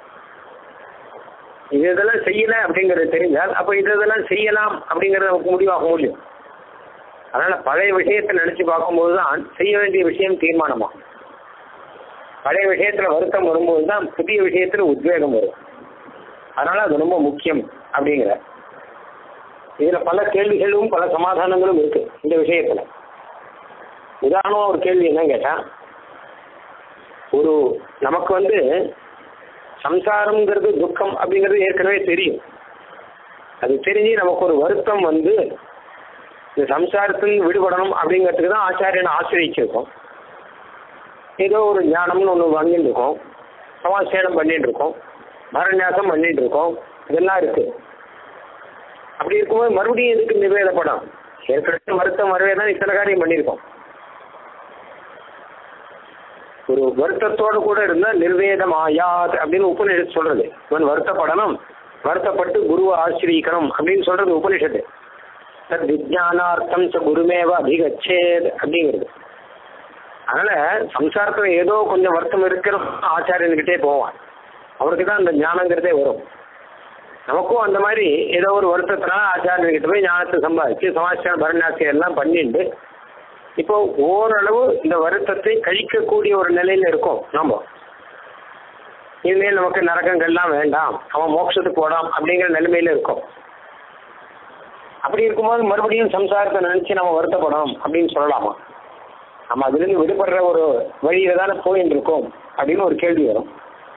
இது இதெல்லாம் செய்யல அப்படிங்கிறது தெரிஞ்சால் அப்ப இது இதெல்லாம் செய்யலாம் அப்படிங்கறது நமக்கு முடிவாக முடியும் அதனால பழைய விஷயத்தை நினைச்சு பார்க்கும்போது தான் செய்ய வேண்டிய விஷயம் தீர்மானமா பழைய விஷயத்துல வருத்தம் வரும்போது தான் புதிய விஷயத்துல உத்வேகம் வரும் அதனால அது ரொம்ப முக்கியம் அப்படிங்கிற இதுல பல கேள்விகளும் பல சமாதானங்களும் இருக்கு இந்த விஷயத்துல உதாரணமா ஒரு கேள்வி என்ன கேட்டா ஒரு நமக்கு வந்து சம்சாரம்ங்கிறது துக்கம் அப்படிங்கிறது ஏற்கனவே தெரியும் அது தெரிஞ்சு நமக்கு ஒரு வருத்தம் வந்து இந்த சம்சாரத்தில் விடுபடணும் அப்படிங்கிறதுக்கு தான் ஆச்சாரியனை ஆசிரியச்சிருக்கோம் ஏதோ ஒரு ஞானம்னு ஒன்று வாங்கிட்டு இருக்கோம் சமாசேனம் பண்ணிட்டு இருக்கோம் மரநியாசம் பண்ணிட்டு இருக்கோம் இதெல்லாம் இருக்கு அப்படி இருக்கும்போது மறுபடியும் எதுக்கு நிவேதப்படம் ஏற்கனவே வருத்தம் வரவே தான் இத்தனை காரியம் பண்ணியிருக்கோம் ஒரு வருத்தத்தோடு கூட இருந்தா நிர்வேதமாயாத் அப்படின்னு உபநிஷத்து சொல்றது இவன் வருத்தப்படணும் வருத்தப்பட்டு குருவை ஆசிரியக்கணும் அப்படின்னு சொல்றது உபனிஷத்து தத் விஜயானார்த்தம் ச குருமேவ அதிகச்சேத் அப்படிங்கிறது அதனால சம்சாரத்துல ஏதோ கொஞ்சம் வருத்தம் இருக்கிற ஆச்சாரியன்கிட்டே போவான் அவருக்கு தான் அந்த ஞானங்கிறதே வரும் நமக்கும் அந்த மாதிரி ஏதோ ஒரு வருத்தத்தினால ஆச்சாரியன்கிட்ட போய் ஞானத்தை சம்பாதிச்சு சமாச்சார பரணாசியம் எல்லாம் பண்ணிட்டு இப்போ ஓரளவு இந்த வருத்தத்தை கழிக்கக்கூடிய ஒரு நிலையில இருக்கோம் நாம இனிமேல் நமக்கு நரகங்கள்லாம் வேண்டாம் அவன் மோட்சத்துக்கு போடாம் அப்படிங்கிற நிலைமையில இருக்கும் அப்படி இருக்கும்போது மறுபடியும் சம்சாரத்தை நினைச்சு நம்ம வருத்தப்படணும் அப்படின்னு சொல்லலாமா நம்ம அதிலிருந்து விடுபடுற ஒரு வழியில தானே போயின்னு இருக்கோம் அப்படின்னு ஒரு கேள்வி வரும்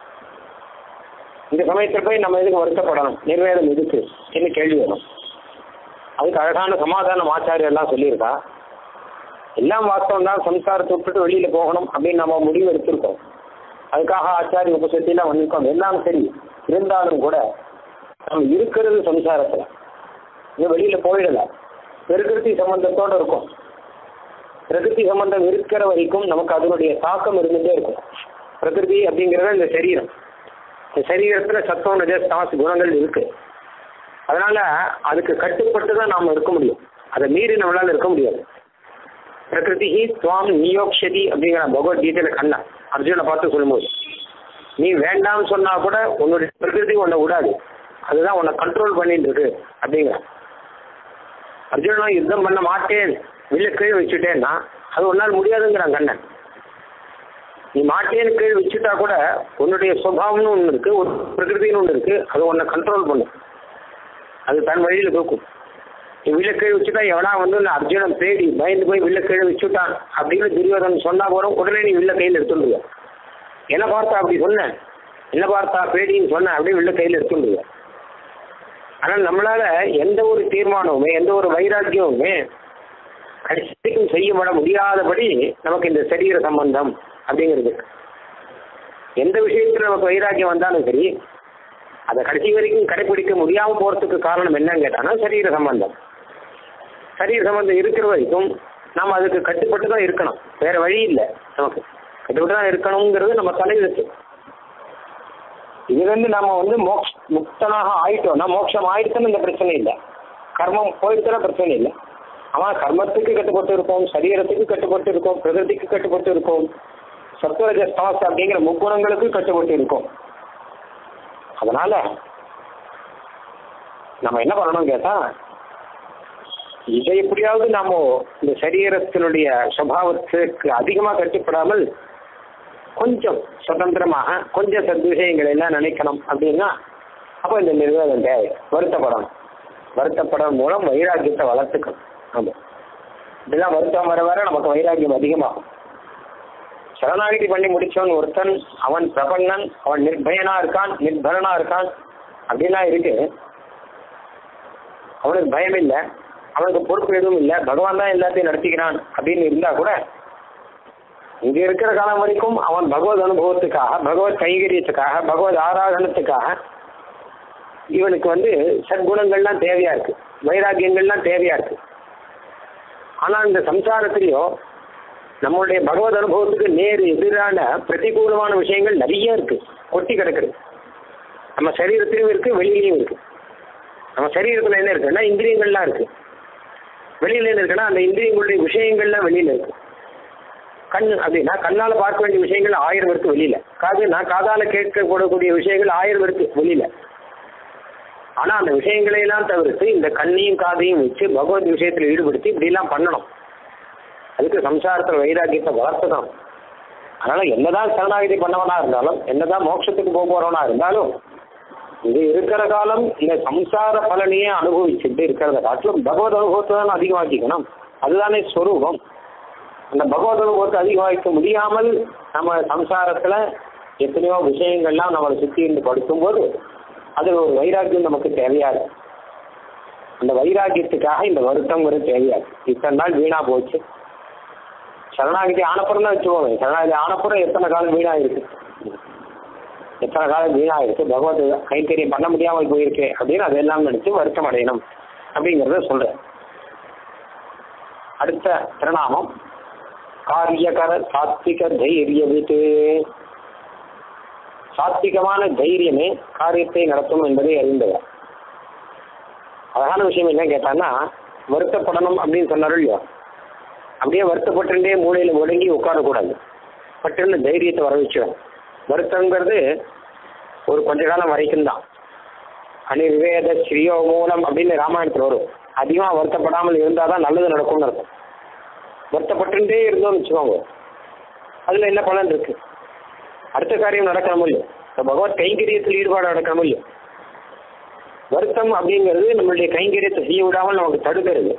இந்த சமயத்தில் போய் நம்ம எதுக்கு வருத்தப்படணும் நிர்வேதம் எதுக்கு என்ன கேள்வி வரும் அதுக்கு அழகான சமாதானம் ஆச்சாரியர் எல்லாம் சொல்லியிருக்கா எல்லாம் வாஸ்தவம் தான் சம்சாரத்தை விட்டுட்டு வெளியில போகணும் அப்படின்னு நம்ம முடிவு எடுத்திருக்கோம் அதுக்காக ஆச்சாரிய உபசத்திலாம் வந்திருக்கோம் எல்லாம் சரி இருந்தாலும் கூட நம்ம இருக்கிறது சம்சாரத்துல இன்னும் வெளியில போயிடல பிரகிருதி சம்பந்தத்தோட இருக்கும் பிரகிருதி சம்பந்தம் இருக்கிற வரைக்கும் நமக்கு அதனுடைய தாக்கம் இருந்துட்டே இருக்கும் பிரகிருதி அப்படிங்கிறது இந்த சரீரம் இந்த சரீரத்துல சத்தம் நஜஸ் தாஸ் குணங்கள் இருக்கு அதனால அதுக்கு கட்டுப்பட்டு தான் நாம இருக்க முடியும் அதை மீறி நம்மளால இருக்க முடியாது பிரகிருதி துவாம் நியோக்ஷதி அப்படிங்கிற பகவத்கீதையில கண்ணா அர்ஜுனை பார்த்து சொல்லும்போது நீ வேண்டாம்னு சொன்னா கூட உன்னுடைய பிரகிருதி உன்னை விடாது அதுதான் உன்னை கண்ட்ரோல் பண்ணிட்டு இருக்கு அப்படிங்கிற அர்ஜுனா யுத்தம் பண்ண மாட்டேன் வில்ல கீழே வச்சுட்டேன்னா அது உன்னால் முடியாதுங்கிறான் கண்ணன் நீ மாட்டேன்னு கீழே வச்சுட்டா கூட உன்னுடைய சுபாவம்னு ஒன்று இருக்கு ஒரு பிரகிருதின்னு ஒன்று இருக்கு அது உன்னை கண்ட்ரோல் பண்ணும் அது தன் வழியில் தூக்கும் நீ வில்ல கீழே வச்சுட்டா எவனா வந்து நான் அர்ஜுனன் தேடி பயந்து போய் வில்ல கீழே வச்சுட்டான் அப்படின்னு துரியோதன் சொன்னா போறோம் உடனே நீ வில்ல கையில் எடுத்துடுங்க என்ன பார்த்தா அப்படி சொன்னேன் என்ன பார்த்தா பேடின்னு சொன்னேன் அப்படியே வில்ல கையில் எடுத்துடுங்க ஆனால் நம்மளால எந்த ஒரு தீர்மானமுமே எந்த ஒரு வைராக்கியமுமே கடைசிக்கும் செய்யப்பட முடியாதபடி நமக்கு இந்த சரீர சம்பந்தம் அப்படிங்கிறது எந்த விஷயத்துல நமக்கு வைராக்கியம் வந்தாலும் சரி அதை கடைசி வரைக்கும் கடைபிடிக்க முடியாம போறதுக்கு காரணம் என்னன்னு கேட்டானா சரீர சம்பந்தம் சரீர சம்பந்தம் இருக்கிற வரைக்கும் நாம் அதுக்கு கட்டுப்பட்டு தான் இருக்கணும் வேற வழி இல்லை நமக்கு கட்டுப்பட்டு தான் இருக்கணுங்கிறது நம்ம தலையெழுத்து இதுல இருந்து நம்ம வந்து மோக்ஷ முக்தனாக ஆயிட்டோம்னா மோட்சம் ஆயிடுச்சுன்னு இந்த பிரச்சனை இல்லை கர்மம் போயிடுச்சுன்னா பிரச்சனை இல்லை ஆமா கர்மத்துக்கு கட்டுப்பட்டு இருக்கோம் சரீரத்துக்கு கட்டுப்பட்டு இருக்கோம் பிரகிருதிக்கு கட்டுப்பட்டு இருக்கோம் சத்வரஜ ஸ்தாஸ் அப்படிங்கிற முக்குணங்களுக்கு கட்டுப்பட்டு இருக்கோம் அதனால நம்ம என்ன பண்ணணும் கேட்டா இதை எப்படியாவது நாம இந்த சரீரத்தினுடைய சுபாவத்துக்கு அதிகமா கட்டுப்படாமல் கொஞ்சம் சுதந்திரமாக கொஞ்சம் சத்விஷயங்களை எல்லாம் நினைக்கணும் அப்படின்னா அப்போ இந்த நிர்வாகம் தேவை வருத்தப்படணும் வருத்தப்படம் மூலம் வைராக்கியத்தை வளர்த்துக்கணும் ஆமா இப்படிலாம் வருத்தம் வர வர நமக்கு வைராக்கியம் அதிகமாகும் சரணாகிதி பண்ணி முடிச்சவன் ஒருத்தன் அவன் பிரபன்னன் அவன் நிர்பயனா இருக்கான் நிர்பரனா இருக்கான் அப்படிலாம் இருக்கு அவனுக்கு பயம் இல்லை அவனுக்கு பொறுப்பு எதுவும் இல்லை பகவான் தான் எல்லாத்தையும் நடத்திக்கிறான் அப்படின்னு இருந்தா கூட இங்க இருக்கிற காலம் வரைக்கும் அவன் பகவத் அனுபவத்துக்காக பகவத் கைங்கரியத்துக்காக பகவத் ஆராதனத்துக்காக இவனுக்கு வந்து சத்குணங்கள்லாம் தேவையா இருக்கு வைராக்கியங்கள்லாம் தேவையா இருக்கு ஆனா இந்த சம்சாரத்திலேயோ நம்மளுடைய பகவத் அனுபவத்துக்கு நேர் எதிரான பிரதிகூலமான விஷயங்கள் நிறைய இருக்கு கொட்டி கிடக்குது நம்ம சரீரத்திலும் இருக்கு வெளியிலையும் இருக்கு நம்ம சரீரத்துல என்ன இருக்குன்னா இந்திரியங்கள்லாம் இருக்கு வெளியில என்ன இருக்குன்னா அந்த இந்திரியங்களுடைய விஷயங்கள்லாம் வெளியில இருக்கு கண் அப்படின்னா கண்ணால பார்க்க வேண்டிய விஷயங்கள் ஆயிரம் இருக்கு வெளியில காதுனா காதால கேட்கக்கூடக்கூடிய விஷயங்கள் ஆயிரம் இருக்கு வெளியில ஆனா அந்த விஷயங்களை எல்லாம் தவிர்த்து இந்த கண்ணையும் காதையும் வச்சு பகவத் விஷயத்துல ஈடுபடுத்தி இப்படி எல்லாம் பண்ணணும் அதுக்கு சம்சாரத்துல வைராக்கியத்தை வளர்த்துதான் அதனால என்னதான் சரணாகிதி பண்ணவனா இருந்தாலும் என்னதான் மோட்சத்துக்கு போக போறவனா இருந்தாலும் இது இருக்கிற காலம் இந்த சம்சார பலனையே அனுபவிச்சுட்டு இருக்கிறத காட்டிலும் பகவத் அனுபவத்தை தான் அதிகமாக்கிக்கணும் அதுதானே ஸ்வரூபம் அந்த பகவத் அனுபவத்தை அதிகமாக்க முடியாமல் நம்ம சம்சாரத்துல எத்தனையோ விஷயங்கள்லாம் நம்மளை சுற்றி இருந்து படுத்தும்போது அது ஒரு வைராக்கியம் நமக்கு தேவையா இருக்கு அந்த வைராக்கியத்துக்காக இந்த வருத்தங்கிறது தெரியாது இத்தனை நாள் வீணா போச்சு சரணாகிதி ஆனப்புறம் தான் வச்சுக்கோங்க சரணாகிதி ஆனப்புறம் எத்தனை காலம் வீணா இருக்கு எத்தனை காலம் வீணா இருக்கு பகவத் கைத்தறியம் பண்ண முடியாமல் போயிருக்கு அப்படின்னு அதெல்லாம் நினைச்சு வருத்தம் அடையணும் அப்படிங்கிறத சொல்றேன் அடுத்த திருநாமம் காரியகர சாத்விக தைரியவித்து சாத்விகமான தைரியமே காரியத்தை நடத்தும் என்பதை அறிந்தவர் அழகான விஷயம் என்ன கேட்டான்னா வருத்தப்படணும் அப்படின்னு சொன்னாரு இல்லையா அப்படியே வருத்தப்பட்டுட்டே மூலையில முடங்கி உட்காரக்கூடாது பட்டுன்னு தைரியத்தை வர வச்சிடும் வருத்தங்கிறது ஒரு கொஞ்ச காலம் வரைக்கும் தான் அனிர்வேத ஸ்ரீயோ மூலம் அப்படின்னு ராமாயணத்தில் வரும் அதிகமாக வருத்தப்படாமல் இருந்தால் தான் நல்லது நடக்கும்னு இருக்கும் வருத்தப்பட்டுட்டே இருந்தோம்னு வச்சுக்கோங்க அதில் என்ன பலன் இருக்கு அடுத்த காரியம் நடக்கணும் இல்லையோ இப்போ பகவத் கைங்கரியத்தில் ஈடுபாடு நடக்கணும் இல்லையோ வருத்தம் அப்படிங்கிறது நம்மளுடைய கைங்கரியத்தை செய்ய விடாமல் நமக்கு தடுக்கிறது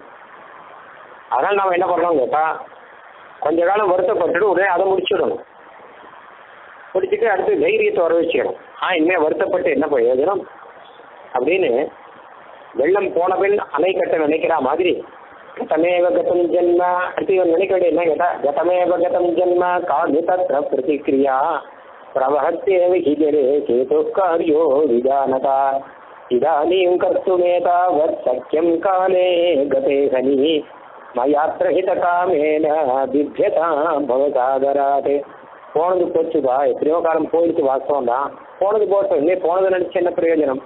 அதனால் நாம் என்ன பண்ணலாம் கேட்டால் கொஞ்ச காலம் வருத்தப்பட்டுட்டு உடனே அதை முடிச்சிடணும் முடிச்சுட்டு அடுத்து தைரியத்தை வர வச்சிடணும் ஆ இனிமேல் வருத்தப்பட்டு என்ன பிரயோஜனம் அப்படின்னு வெள்ளம் போன பின் அணை கட்ட நினைக்கிற மாதிரி கதமேவ கதம் ஜென்ம அடுத்து இவன் நினைக்க வேண்டிய என்ன கேட்டா கதமேவ கதம் ஜென்ம காது தத்ர பிரதிக்ரியா பிரவஹத்தேவ ஹிஜரே சேது காரியோ விஜானதா இதானீம் கர்த்துமேதாவத் சக்கியம் காலே கதே சனி மயாத்திர ஹித காமேன பிப்யதா பவசாகராத் போனது போச்சுதா எத்தனையோ காலம் போயிடுச்சு வாஸ்தவம் தான் போனது போட்டோம் இல்லை போனது நினைச்சு என்ன பிரயோஜனம்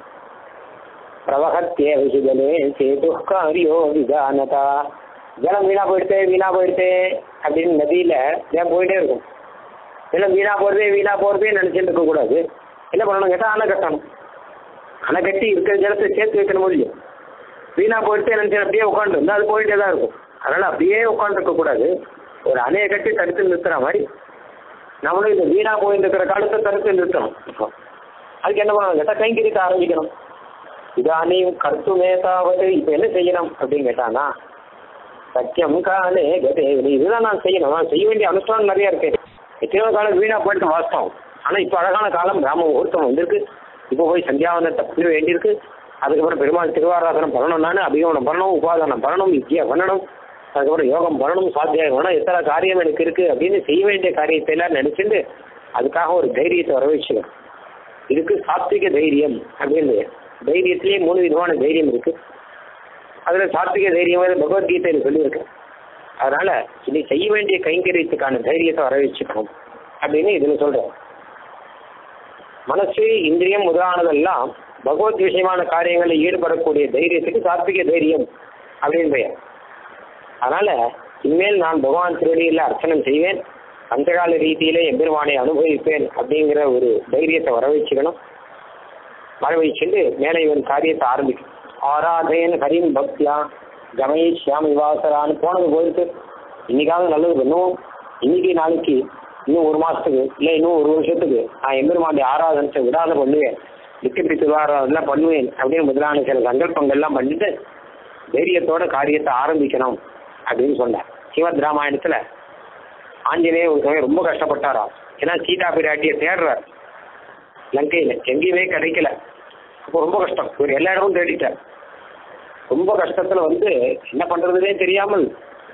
பிரவகத்திய விஷயலே சேது காரியோ விதானதா ஜலம் வீணா போயிடுத்தே வீணா போயிடுத்தே அப்படின்னு நதியில ஏன் போயிட்டே இருக்கும் ஜலம் வீணா போறதே வீணா போறதே நினைச்சிட்டு இருக்க கூடாது என்ன பண்ணணும் கேட்டா அணை கட்டணும் அணை கட்டி இருக்கிற ஜலத்தை சேர்த்து வைக்கணும் இல்லையோ வீணா போயிட்டே நினைச்சு அப்படியே உட்காந்து இருந்தா அது போயிட்டே தான் இருக்கும் அதனால அப்படியே உட்காந்து இருக்க கூடாது ஒரு அணையை கட்டி தடுத்து நிறுத்துற மாதிரி நம்மளும் இந்த வீணா போயிட்டு இருக்கிற காலத்தை தடுத்து நிறுத்தணும் அதுக்கு என்ன பண்ணணும் கேட்டா கைங்கரிக்க ஆரம்பிக்கணும் இதானையும் கர்த்துமேதாவது இப்ப என்ன செய்யணும் அப்படின்னு கேட்டானா சத்தியம் காலே கதே இதுதான் நான் செய்யணும் நான் செய்ய வேண்டிய அனுஷ்டானம் நிறைய இருக்கு எத்தனையோ காலம் வீணா போயிட்டு வாஸ்தவம் ஆனா இப்ப அழகான காலம் பிராம முகூர்த்தம் வந்திருக்கு இப்போ போய் சந்தியாவந்தத்தை பண்ண வேண்டியிருக்கு அதுக்கப்புறம் பெருமாள் திருவாராதனம் பண்ணணும் நான் அபிகமனம் பண்ணணும் உபாதானம் பண்ணணும் வித்யா பண்ணணும் அதுக்கப்புறம் யோகம் பண்ணணும் சாத்தியாயம் பண்ணணும் எத்தனை காரியம் எனக்கு இருக்கு அப்படின்னு செய்ய வேண்டிய காரியத்தை எல்லாம் நினைச்சிட்டு அதுக்காக ஒரு தைரியத்தை வர வச்சுக்கணும் இதுக்கு சாத்விக தைரியம் அப்படின்னு தைரியத்திலேயே மூணு விதமான தைரியம் இருக்கு அதுல சாத்விக தைரியம் பகவத்கீதையில் சொல்லியிருக்கு அதனால இதை செய்ய வேண்டிய கைங்கரியத்துக்கான தைரியத்தை வர வச்சுக்கணும் அப்படின்னு இதுல சொல்றேன் மனசு இந்திரியம் முதலானதெல்லாம் பகவத் விஷயமான காரியங்களில் ஈடுபடக்கூடிய தைரியத்துக்கு சாத்விக தைரியம் அப்படின்னு பெயர் அதனால இனிமேல் நான் பகவான் திருவடியில் அர்ச்சனம் செய்வேன் பஞ்சகால ரீதியிலே எம்பெருமானை அனுபவிப்பேன் அப்படிங்கிற ஒரு தைரியத்தை வர வச்சுக்கணும் வர வச்சுட்டு மேலே இவன் காரியத்தை ஆரம்பிக்கும் ஆராதயன் ஹரிம் பக்தியா கமை ஷியாம் விவாசரான்னு போனது போயிட்டு இன்னைக்காவது நல்லது பண்ணுவோம் இன்னைக்கு நாளைக்கு இன்னும் ஒரு மாசத்துக்கு இல்லை இன்னும் ஒரு வருஷத்துக்கு நான் எம்பெருமானுடைய ஆராதனத்தை விடாத பண்ணுவேன் நித்தியப்படி திருவாராதனை பண்ணுவேன் அப்படின்னு முதலான சில சங்கல்பங்கள்லாம் பண்ணிட்டு தைரியத்தோட காரியத்தை ஆரம்பிக்கணும் அப்படின்னு சொன்னார் சிவத் ராமாயணத்துல ஆஞ்சநேயர் ஒரு சமயம் ரொம்ப கஷ்டப்பட்டாராம் ஏன்னா சீதா பிராட்டியை தேடுறார் லங்கையில எங்கேயுமே கிடைக்கல அப்போ ரொம்ப கஷ்டம் இவர் எல்லா இடமும் தேடிட்டார் ரொம்ப கஷ்டத்துல வந்து என்ன பண்றதுனே தெரியாமல்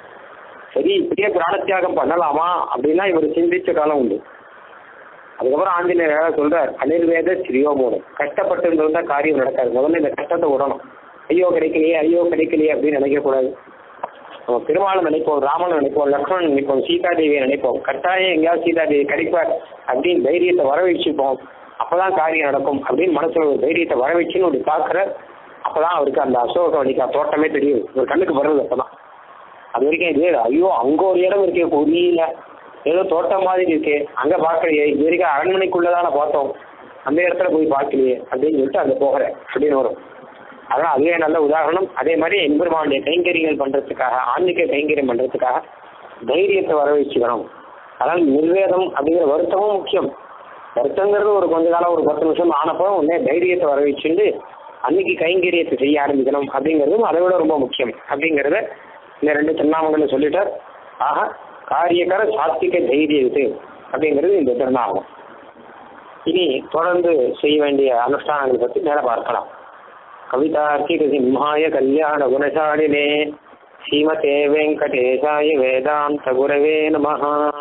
சரி இப்படியே பிராணத்தியாகம் பண்ணலாமா அப்படின்னா இவர் சிந்திச்ச காலம் உண்டு அதுக்கப்புறம் ஆஞ்சநேயர் சொல்றார் அனிர்வேத ஸ்ரீயோமோனம் கஷ்டப்பட்டு இருந்தா காரியம் நடக்காது முதல்ல இந்த கஷ்டத்தை விடணும் ஐயோ கிடைக்கலையே ஐயோ கிடைக்கலையே அப்படின்னு நினைக்கக்கூடாது நம்ம பெருமாளை நினைப்போம் ராமனை நினைப்போம் லக்ஷ்மணன் நினைப்போம் சீதாதேவியை நினைப்போம் கட்டாயம் எங்கேயாவது சீதாதேவி கிடைப்பார் அப்படின்னு தைரியத்தை வர வச்சுப்போம் அப்பதான் காரியம் நடக்கும் அப்படின்னு மனசுல ஒரு தைரியத்தை வர வச்சுன்னு ஒரு பார்க்குற அப்பதான் அவருக்கு அந்த அசோக வழிக்கா தோட்டமே தெரியும் ஒரு கண்ணுக்கு வர்றது அப்பதான் அது வரைக்கும் இது ஐயோ அங்க ஒரு இடம் இருக்கே புரியல ஏதோ தோட்டம் மாதிரி இருக்கே அங்க பார்க்கலையே இது வரைக்கும் அரண்மனைக்குள்ளதான பார்த்தோம் அந்த இடத்துல போய் பார்க்கலையே அப்படின்னு சொல்லிட்டு அங்க போகிறேன் அப்படின்னு வரும் அதனால அதுவே நல்ல உதாரணம் அதே மாதிரி எம்பெருமானுடைய கைங்கரியங்கள் பண்றதுக்காக ஆன்மீக கைங்கரியம் பண்றதுக்காக தைரியத்தை வர வச்சுக்கணும் அதனால நிர்வேதம் அப்படிங்கிற வருத்தமும் முக்கியம் வருத்தங்கிறது ஒரு கொஞ்ச காலம் ஒரு பத்து நிமிஷம் ஆனப்போ உடனே தைரியத்தை வர வச்சுட்டு அன்னைக்கு கைங்கரியத்தை செய்ய ஆரம்பிக்கணும் அப்படிங்கிறதும் அதை விட ரொம்ப முக்கியம் அப்படிங்கிறத இந்த ரெண்டு திருநாமங்களை சொல்லிட்டார் ஆக காரியக்கர சாத்திக தைரிய இது அப்படிங்கிறது இந்த திருநாமம் இனி தொடர்ந்து செய்ய வேண்டிய அனுஷ்டானங்களை பற்றி மேலே பார்க்கலாம் கவிதார்க்கிக சிம்ஹாய கல்யாண குணசாலினே ஸ்ரீமதே வெங்கடேசாய வேதாந்த குரவே நமஹா